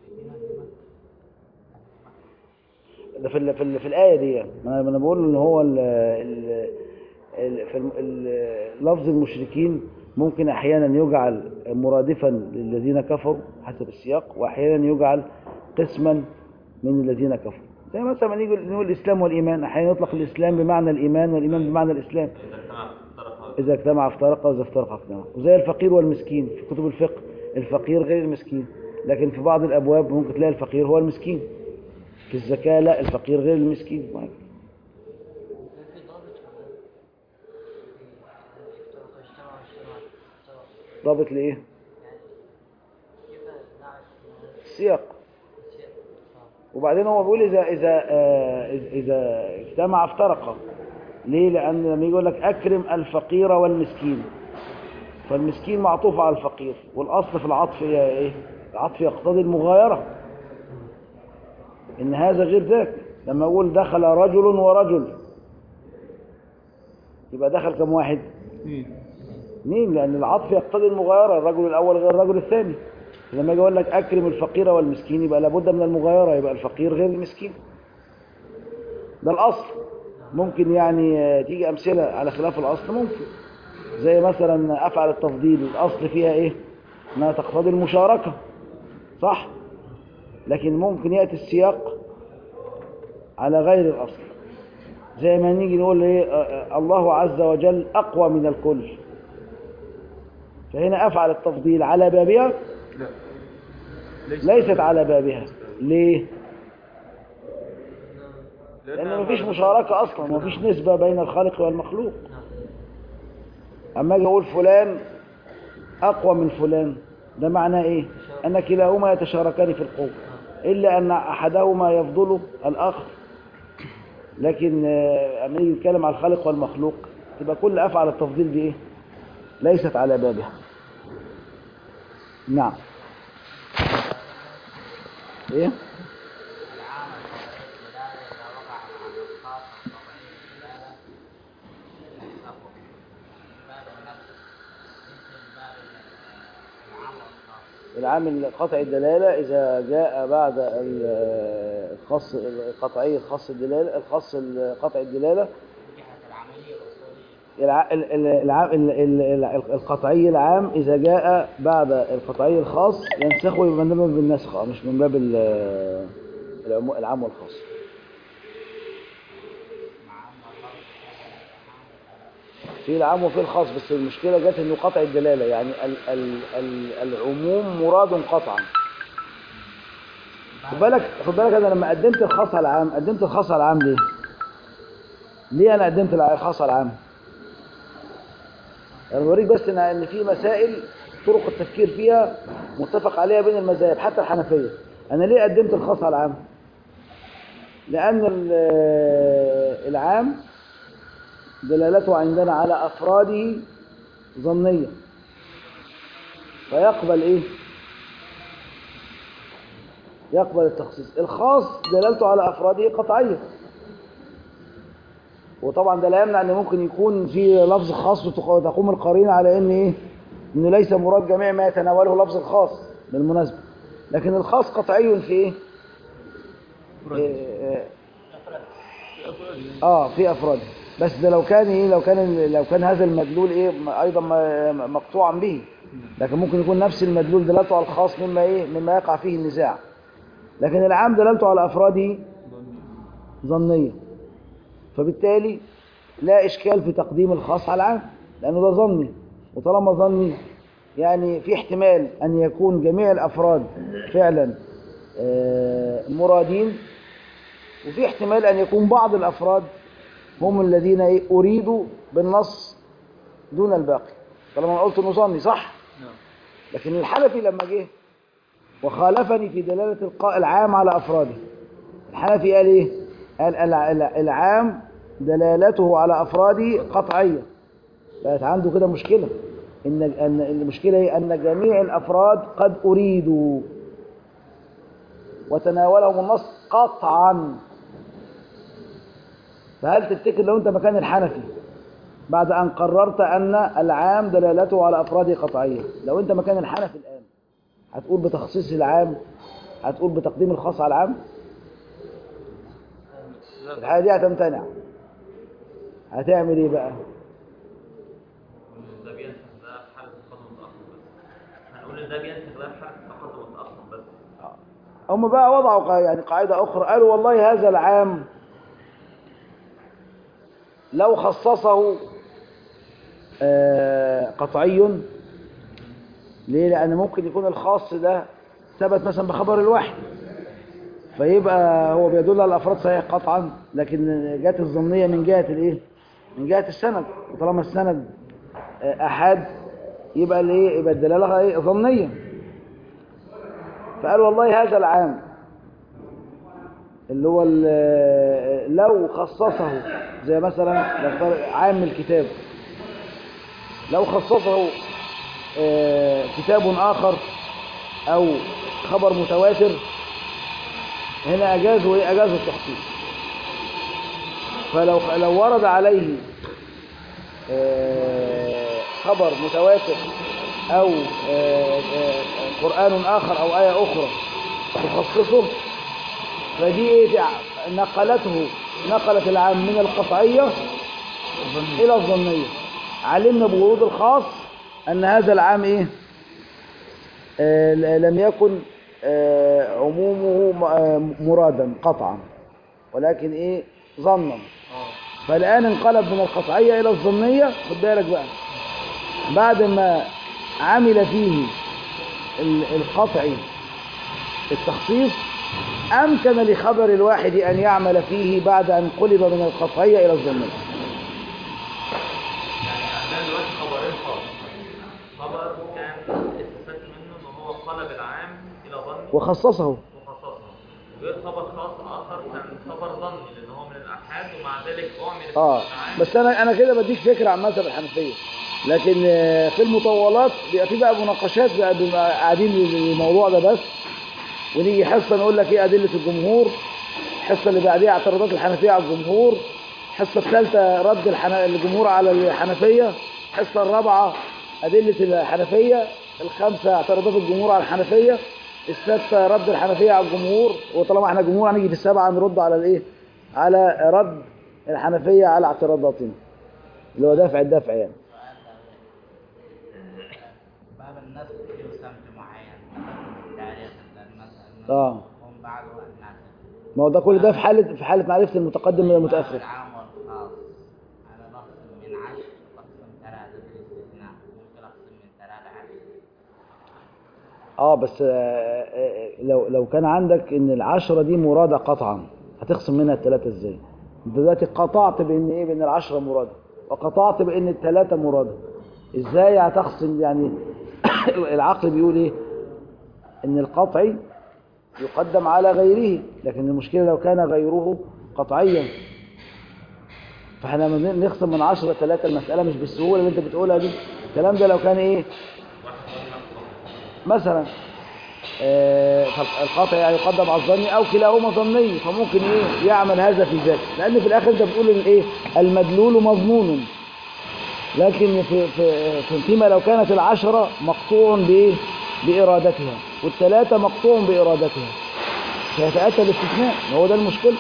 ده في ال- في, ال- في الآية دي يعني. ما أنا ما أنا بقول إن هو ال ال ال في الم- ال- لفظ المشركين ممكن أحيانا يجعل مرادفا للذين كفروا حسب السياق وأحيانا يجعل قسما من الذين كفروا زي مثلا ما نيجي نقول الإسلام والإيمان أحيانا يطلق الإسلام بمعنى الإيمان والإيمان بمعنى الإسلام إذا اجتمع افترق إذا اجتمع افترق وإذا افترق اجتمع وزي الفقير والمسكين في كتب الفقه الفقير غير المسكين لكن في بعض الأبواب ممكن تلاقي الفقير هو المسكين في الزكاة لا الفقير غير المسكين وهكذا. في ضابط ولا افترق اجتمع اجتمع افترق ضابط لإيه؟ يعني كيف نعرف إن السياق الشيء وبعدين هو بيقول إذا إذا آه، إذا- إذا اجتمع افترق ليه؟ لأن لما يجي يقول لك أكرم الفقير والمسكين فالمسكين معطوف على الفقير والأصل في العطف هي إيه العطف يقتضي المغايرة إن هذا غير ذاك لما أقول دخل رجل ورجل يبقى دخل كم واحد اثنين لأن العطف يقتضي المغايرة الرجل الأول غير الرجل الثاني لما أجي أقول لك أكرم الفقير والمسكين يبقى لابد من المغايرة يبقى الفقير غير المسكين ده الأصل ممكن يعني آه، تيجي أمثلة على خلاف الأصل ممكن زي مثلا أفعل التفضيل الأصل فيها إيه أنها تقتضي المشاركة صح لكن ممكن يأتي السياق على غير الأصل زي ما نيجي نقول إيه آه، آه، الله عز وجل أقوى من الكل فهنا أفعل التفضيل على بابها لا ليست على بابها ليه؟ لأن لأنها مفيش بعد- مشاركة أصلا مفيش نسبة بين الخالق والمخلوق أما أجي أقول فلان أقوى من فلان ده معناه إيه؟ أن كلاهما يتشاركان في القوة إلا أن أحدهما يفضل الآخر لكن آه، أما نيجي نتكلم على الخالق والمخلوق تبقى كل أفعل التفضيل دي إيه؟ ليست على بابها نعم إيه؟ العام الدلالة إذا وقع مع الخاص الطبيعي الدلالة أقوى باب النفس مثل باب العام والخاص العامل قطع الدلالة إذا جاء بعد ال- الخاص القطعي الخاص الدلالة الخاص قطع الدلالة من جهة العملية الأصولية الع- ال- ال- الع- ال- ال- ال- القطعي العام إذا جاء بعد القطعي الخاص ينسخه من باب بالنسخ آه، مش من باب ال- العمو- العام والخاص مع أن الله في العام وفي الخاص بس المشكلة جت إنه قطع الدلالة يعني ال ال ال العموم مراد قطعا خد بالك خد بالك أنا لما قدمت الخاص على العام قدمت الخاص على العام ليه؟ ليه أنا قدمت الع- الخاص على العام؟ أنا بوريك بس إن إن في مسائل طرق التفكير فيها متفق عليها بين المذاهب حتى الحنفية أنا ليه قدمت الخاص على العام؟ لأن ال- العام دلالته عندنا على أفراده ظنية فيقبل إيه؟ يقبل التخصيص الخاص دلالته على أفراده قطعية وطبعا ده لا يمنع ان ممكن يكون في لفظ خاص وتق- وتقوم القرينه على ان ايه انه ليس مراد جميع ما يتناوله لفظ الخاص بالمناسبه لكن الخاص قطعي في ايه, إيه اه في افراد بس ده لو كان ايه لو كان لو كان هذا المدلول ايه م- ايضا م- مقطوعا به لكن ممكن يكون نفس المدلول دلالته على الخاص مما ايه مما يقع فيه النزاع لكن العام دلالته على افراده ظنيه فبالتالي لا اشكال في تقديم الخاص على العام لانه ده ظني وطالما ظني يعني في احتمال ان يكون جميع الافراد فعلا آه، مرادين وفي احتمال أن يكون بعض الأفراد هم الذين إيه أريدوا بالنص دون الباقي طالما أنا قلت إنه ظني صح نعم لكن الحنفي لما جه وخالفني في دلالة القاء العام على أفراده الحنفي قال إيه قال الع- الع- العام دلالته على أفراده قطعية بقت عنده كده مشكلة إن أن المشكلة هي أن جميع الأفراد قد أريدوا وتناولهم النص قطعا فهل تفتكر لو أنت مكان الحنفي بعد أن قررت أن العام دلالته على أفراد قطعية لو أنت مكان الحنفي الآن هتقول بتخصيص العام هتقول بتقديم الخاص على العام الحالة دي هتمتنع هتعمل ايه بقى ده بينسخ ده في حالة تقدم وتأخر بس هنقول إن ده بينسخ ده في حالة تقدم وتأخر بس هم بقى وضعوا قا- يعني قاعدة أخرى قالوا والله هذا العام لو خصصه آه، قطعي ليه؟ لأن ممكن يكون الخاص ده ثبت مثلا بخبر الواحد فيبقى هو بيدل على الأفراد صحيح قطعا لكن جات الظنية من جهة الإيه؟ من جهة السند وطالما السند آه، أحد يبقى الإيه؟ يبقى الدلالة إيه؟ ظنية فقال والله هذا العام اللي هو ال- لو خصصه زي مثلا نفترض عام الكتاب لو خصصه آه، كتاب آخر أو خبر متواتر هنا أجازوا إيه أجازوا التخصيص فلو لو ورد عليه آه، خبر متواتر أو آه، آه، قرآن آخر أو آية أخرى تخصصه فدي إيه تع- نقلته نقلت العام من القطعية إلى الظنية علمنا بورود الخاص أن هذا العام إيه آه، ل- لم يكن آه، عمومه م- آه، مرادا قطعا ولكن إيه ظنا فالآن انقلب من القطعية إلى الظنية خد بالك بقى بعد ما عمل فيه ال- القطعي التخصيص أمكن لخبر الواحد أن يعمل فيه بعد أن قلب من القطعية إلى الظنية يعني عندنا دلوقتي خبرين خاص خبر كان استفدت منه ان هو قلب العام الى ظني وخصصه وخصصه وغير خبر خاص اخر كان خبر ظني لان هو من الاحاد ومع ذلك اعمل فيه اه العام بس انا انا كده بديك فكره عن مذهب الحنفيه لكن آه، في المطولات بيبقى في بقى مناقشات بقى بنبقى قاعدين للموضوع ده بس ونيجي حصه نقول لك ايه ادله الجمهور الحصه اللي بعديها اعتراضات الحنفيه على الجمهور الحصه الثالثه رد الحن... الجمهور على الحنفيه الحصه الرابعه ادله الحنفيه الخامسه اعتراضات الجمهور على الحنفيه السادسه رد الحنفيه على الجمهور وطالما احنا جمهور هنيجي في السابعه نرد على الايه على رد الحنفيه على اعتراضاتنا اللي هو دافع الدفع يعني باب النص فيه سمت معين مثلا تاريخ المسألة اه هم بعض الناس ما هو ده كل ده في حاله في حاله معرفه المتقدم من المتاخر العام والخاص أنا بقسم من عشر بقسم ثلاثة بالاستثناء ممكن أقسم من ثلاثة عشر اه بس آه، آه، لو لو كان عندك ان العشرة دي مرادة قطعا هتقسم منها الثلاثة ازاي انت دلوقتي قطعت بان ايه بان العشرة مرادة وقطعت بان الثلاثة مرادة ازاي هتقسم يعني العقل بيقول ايه ان القطعي يقدم على غيره لكن المشكلة لو كان غيره قطعيا فاحنا لما نقسم من عشرة ثلاثة المسألة مش بالسهولة اللي انت بتقولها دي الكلام ده لو كان ايه مثلا آه، فالقاطع يعني يقدم على الظني او كلاهما ظني فممكن ايه يعمل هذا في ذاته لان في الاخر انت بتقول الايه المدلول مظنون لكن في في في- فيما لو كانت العشرة مقطوع بايه بارادتها والثلاثة مقطوع بارادتها فيتأتى الاستثناء هو ده المشكلة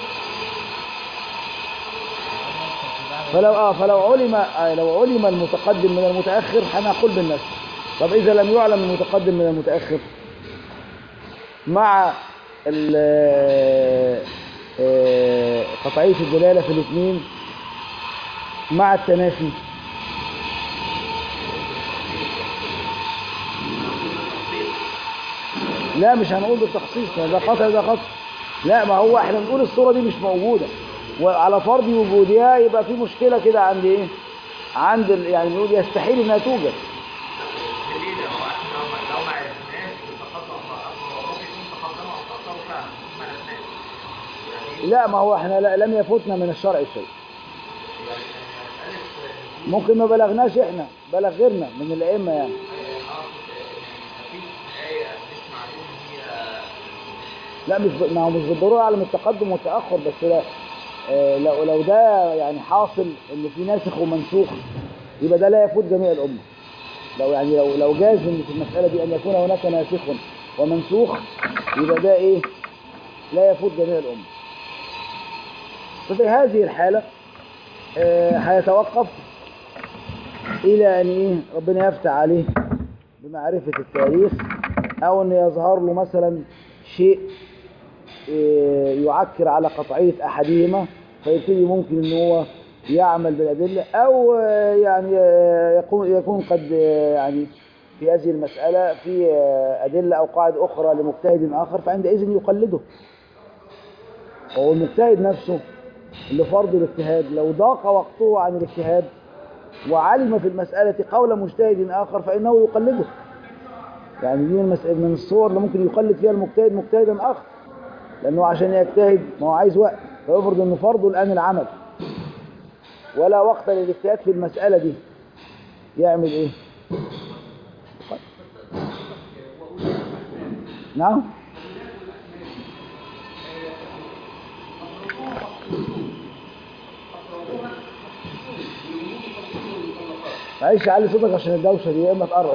فلو اه فلو علم آه لو علم المتقدم من المتأخر هنقول بالنسب طب إذا لم يعلم المتقدم من المتأخر مع ال- آه، قطعية الدلالة في الاثنين مع التنافي لا مش هنقول بالتخصيص ده قطع ده قطع لا ما هو احنا بنقول الصورة دي مش موجودة وعلى فرض وجودها يبقى في مشكلة كده عند ايه عند ال- يعني بنقول يستحيل انها توجد دليل هو احنا لو ما لو ما عرفناش التقدم هو ممكن يكون تقدم او تاخر فعلا ما عرفناش يعني لا ما هو احنا لا- لم يفوتنا من الشرع شيء يعني مساله ممكن ما بلغناش احنا بلغ غيرنا من الائمه يعني مفيش آية مش معلوم هي لا مش ب... ما هو مش بالضروره اعلم التقدم والتاخر بس لا آه، لو لو ده يعني حاصل ان في ناسخ ومنسوخ يبقى ده لا يفوت جميع الامه لو يعني لو لو جاز ان في المساله دي ان يكون هناك ناسخ ومنسوخ يبقى ده ايه لا يفوت جميع الامه ففي هذه الحاله آه، هيتوقف الى ان ايه ربنا يفتح عليه بمعرفه التاريخ او ان يظهر له مثلا شيء إيه، يعكر على قطعية أحدهما فيبتدي ممكن أن هو يعمل بالأدلة أو آه، يعني آه، يكون يكون قد آه، يعني في هذه المسألة في آه، أدلة أو قواعد أخرى لمجتهد آخر فعندئذ يقلده وهو المجتهد نفسه اللي فرض الاجتهاد لو ضاق وقته عن الاجتهاد وعلم في المسألة قول مجتهد آخر فإنه يقلده يعني دي من المس- من الصور اللي ممكن يقلد فيها المجتهد مجتهدا آخر لأنه عشان يجتهد ما هو عايز وقت فيفرض أن فرضه الآن العمل ولا وقت للاجتهاد في المسألة دي يعمل إيه؟ نعم معلش علي صوتك عشان الدوشه دي يا اما تقرب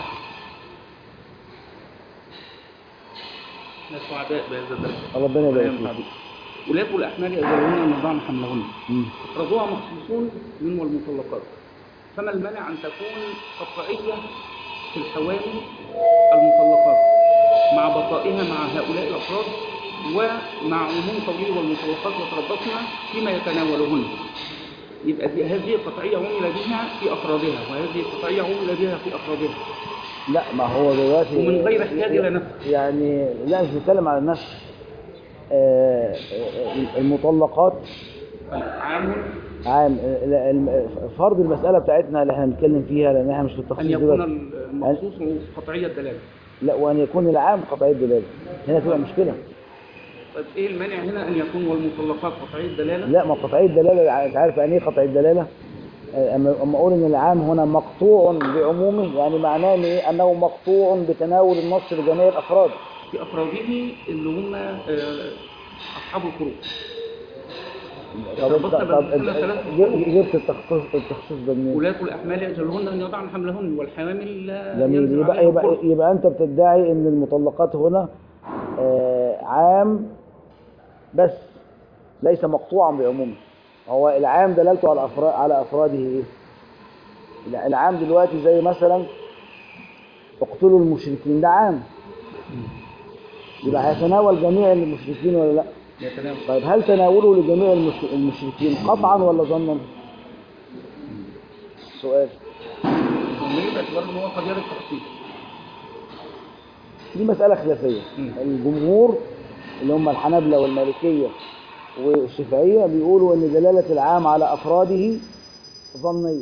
ناس سعداء بهذا الدرس ربنا يبارك ولا فيك ولاة الأحمال يزالون أن يضعن حملهن مم. أفرادها مخصوصون من والمطلقات فما المانع أن تكون قطعية في الحوامل المطلقات مع بقائها مع هؤلاء الأفراد ومع عموم قوله والمطلقات يتربصن فيما يتناولهن يبقى دي هذه القطعية عمل بها في أفرادها وهذه القطعية عمل بها في أفرادها لا ما هو دلوقتي ومن غير احتياج إلى نفس يعني لا مش بنتكلم على النفس آه، آه، المطلقات عام عام لا، الم- فرض المسألة بتاعتنا اللي احنا بنتكلم فيها لأن احنا مش في أن التخصيص يكون دلوقتي المخصوص قطعية الدلالة لا وأن يكون العام قطعي الدلالة هنا تبقى مشكلة طيب إيه المانع هنا أن يكون والمطلقات قطعية الدلالة لا ما قطعي الدلالة انت عارف يعني ايه قطعي الدلالة آه، أما أما أقول إن العام هنا مقطوع بعمومه يعني معناه إن إيه؟ أنه مقطوع بتناول النص لجميع الأفراد في أفراده اللي هم آه، أصحاب الفروق طب انت يتربصن طب بأنفسهن ثلاث انت جب- جبت التخصيص التخصيص ده منين؟ ولاة الأحمال يجعلهن أن يضعن حملهن والحوامل لا جميل ينزل يبقى عليها يبقى, الفرق. يبقى انت بتدعي ان المطلقات هنا آه، عام بس ليس مقطوعا بعمومه هو العام دلالته على افراد على افراده ايه الع- العام دلوقتي زي مثلا اقتلوا المشركين ده عام يبقى هيتناول جميع المشركين ولا لا يتناول طيب هل تناوله لجميع المش- المشركين قطعا ولا ظنا سؤال ومن باعتبار ان هو قد يرد تخصيص دي مسألة خلافية مم. الجمهور اللي هم الحنابلة والمالكية والشافعية بيقولوا ان دلالة العام على افراده ظنية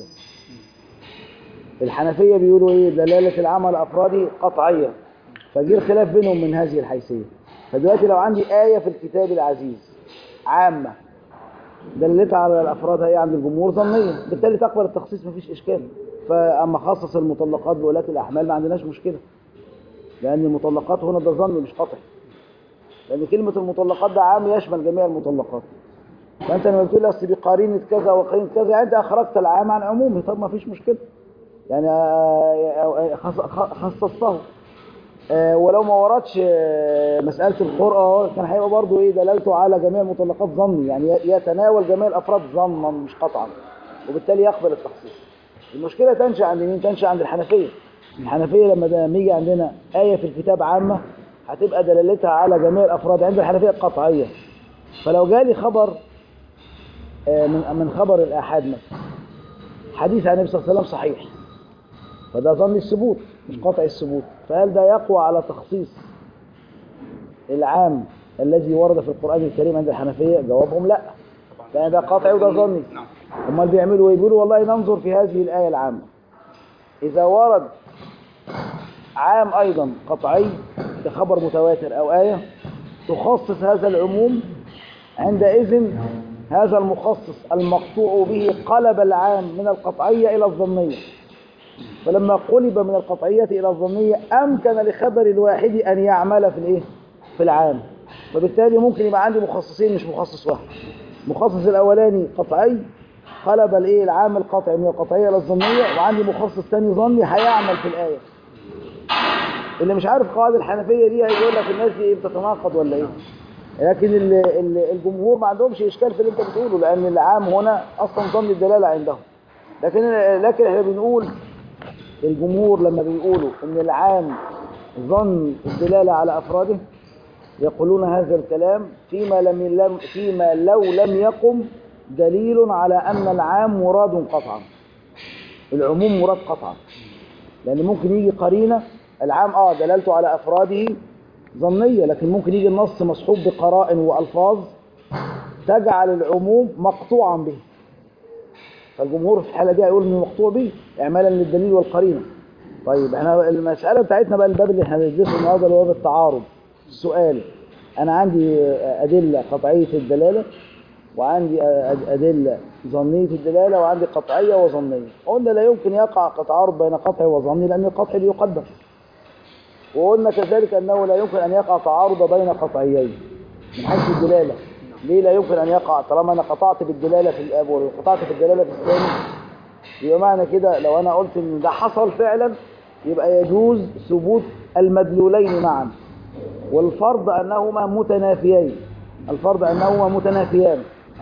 الحنفية بيقولوا ايه دلالة العام على افراده قطعية فجي الخلاف بينهم من هذه الحيثية فدلوقتي لو عندي آية في الكتاب العزيز عامة دلالتها على الافراد هي عند الجمهور ظنية بالتالي تقبل التخصيص مفيش اشكال فاما خصص المطلقات بولاة الاحمال ما عندناش مشكلة لأن المطلقات هنا ده ظن مش قطعي لأن كلمة المطلقات ده عام يشمل جميع المطلقات فأنت لما بتقول أصل بقرينة كذا وقرينة كذا يعني أنت أخرجت العام عن عمومه طب ما فيش مشكلة يعني آه، خص- خ- خصصته آه، ولو ما وردش آه، مسألة القرآن كان هيبقى برضه إيه دلالته على جميع المطلقات ظني يعني ي- يتناول جميع الأفراد ظنا مش قطعا وبالتالي يقبل التخصيص المشكلة تنشأ عند مين؟ تنشأ عند الحنفية الحنفية لما ده- لما يجي عندنا آية في الكتاب عامة هتبقى دلالتها على جميع الأفراد عند الحنفية قطعية فلو جالي خبر آه، من من خبر الآحاد مثلا حديث عن النبي صلى الله عليه وسلم صحيح فده ظن الثبوت مش قطع الثبوت فهل ده يقوى على تخصيص العام الذي ورد في القرآن الكريم عند الحنفية جوابهم لا لأن ده قطعي وده ظني نعم امال بيعملوا ايه بيقولوا والله ننظر في هذه الآية العامة إذا ورد عام أيضا قطعي كخبر متواتر أو آية تخصص هذا العموم عندئذ هذا المخصص المقطوع به قلب العام من القطعية إلى الظنية فلما قلب من القطعية إلى الظنية أمكن لخبر الواحد أن يعمل في الإيه؟ في العام فبالتالي ممكن يبقى عندي مخصصين مش مخصص واحد مخصص الأولاني قطعي قلب الإيه العام القطعي من القطعية إلى الظنية وعندي مخصص ثاني ظني هيعمل في الآية اللي مش عارف قواعد الحنفية دي هيقول لك الناس دي بتتناقض ولا ايه لكن ال- ال- الجمهور ما عندهمش اشكال في اللي انت بتقوله لان العام هنا اصلا ظن الدلاله عندهم لكن لكن احنا بنقول الجمهور لما بيقولوا ان العام ظن الدلاله على افراده يقولون هذا الكلام فيما لم لم فيما لو لم يقم دليل على ان العام مراد قطعا العموم مراد قطعا لان ممكن يجي قرينه العام اه دلالته على افراده ظنيه لكن ممكن يجي النص مصحوب بقرائن والفاظ تجعل العموم مقطوعا به فالجمهور في الحاله دي هيقول انه مقطوع به اعمالا للدليل والقرينه طيب احنا المساله بتاعتنا بقى الباب اللي احنا بندرسه النهارده اللي هو باب التعارض السؤال انا عندي ادله قطعيه الدلاله وعندي أد- أدلة ظنية الدلالة وعندي قطعية وظنية قلنا لا يمكن يقع تعارض بين قطعي وظني لأن القطعي بيقدر وقلنا كذلك أنه لا يمكن أن يقع تعارض بين قطعيين من حيث الدلالة ليه لا يمكن أن يقع طالما أنا قطعت بالدلالة في الأول وقطعت في الدلالة في الثاني يبقى معنى كده لو أنا قلت إن ده حصل فعلا يبقى يجوز ثبوت المدلولين معا والفرض أنهما متنافيين الفرض أنهما متنافيان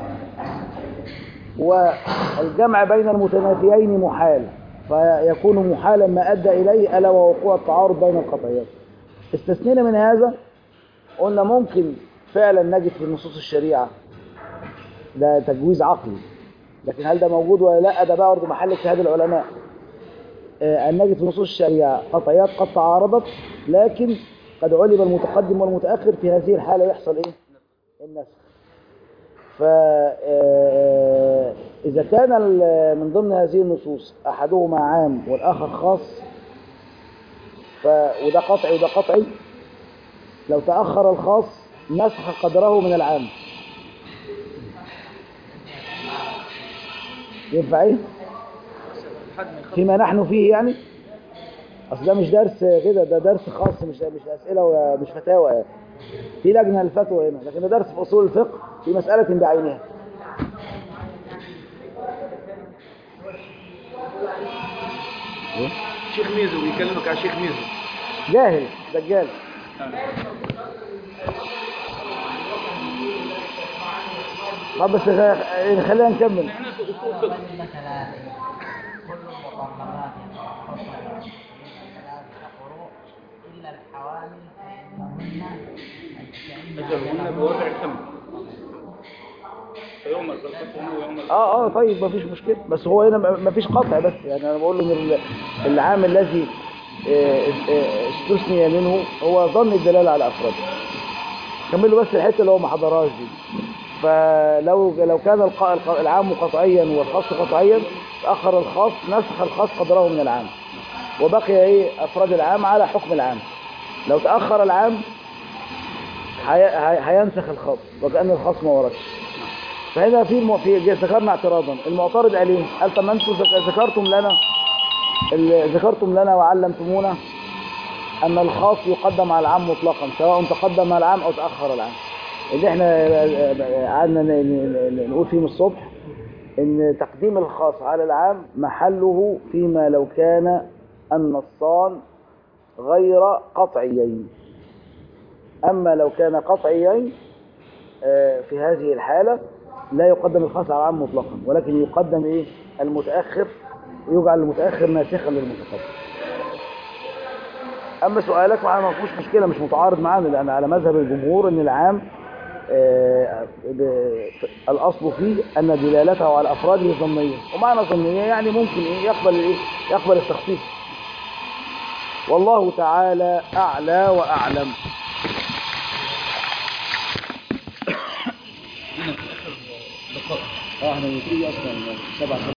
والجمع بين المتنافيين محال فيكون محالا ما أدى إليه ألا ووقوع التعارض بين القطعيات استثنينا من هذا قلنا ممكن فعلا نجد في نصوص الشريعة ده تجويز عقلي لكن هل ده موجود ولا لا ده بقى برضه محل اجتهاد العلماء آه، أن نجد في نصوص الشريعة قطعيات قد تعارضت لكن قد علم المتقدم والمتأخر في هذه الحالة يحصل إيه؟ النسخ فإذا كان ال- من ضمن هذه النصوص أحدهما عام والآخر خاص ف... وده قطعي وده قطعي لو تأخر الخاص نسخ قدره من العام ينفع ايه؟ فيما نحن فيه يعني اصل ده مش درس كده ده درس خاص مش مش اسئله ومش فتاوى يعني. في لجنه للفتوى هنا لكن ده درس في اصول الفقه في مساله بعينها شيخ ميزو بيكلمك على شيخ ميزو جاهل دجال طب بس خ- خلينا نكمل احنا في اصول فقه إلا ثلاثة كل المطلقات يتخصصن ثلاثة قروء إلا الحوامل فإنهن اجرهن بوضع الحمل فيوم الخلقتهن ويوم اه اه طيب مفيش مشكله بس هو هنا م- مفيش قطع بس يعني انا بقول له ان ال- العام الذي آه، آه، استثني منه هو ظن الدلاله على افراده كمل له بس الحته اللي هو ما حضرهاش دي فلو لو كان الق- الق- العام قطعيا والخاص قطعيا تاخر الخاص نسخ الخاص قدره من العام وبقي ايه افراد العام على حكم العام لو تاخر العام هي- هي- هينسخ الخاص وكأن الخاص ما وردش فهنا في الم... في ذكرنا اعتراضا المعترض قال ايه؟ قال طب ما انتم ذك- ذكرتم لنا ال- ذكرتم لنا وعلمتمونا ان الخاص يقدم على العام مطلقا سواء تقدم على العام او تاخر العام اللي احنا قعدنا ن- ن- ن- نقول فيه من الصبح ان تقديم الخاص على العام محله فيما لو كان النصان غير قطعيين اما لو كان قطعيين آه، في هذه الحالة لا يقدم الخاص على العام مطلقا ولكن يقدم ايه المتأخر ويجعل المتأخر ناسخا للمتقدم أما سؤالك معنا ما فيهوش مشكلة مش متعارض معانا لأن على مذهب الجمهور أن العام آه، ب- الأصل فيه أن دلالته على أفراده ظنية ومعنى ظنية يعني ممكن إيه يقبل إيه يقبل التخصيص والله تعالى أعلى وأعلم اه احنا بنبتدي اصلا سبع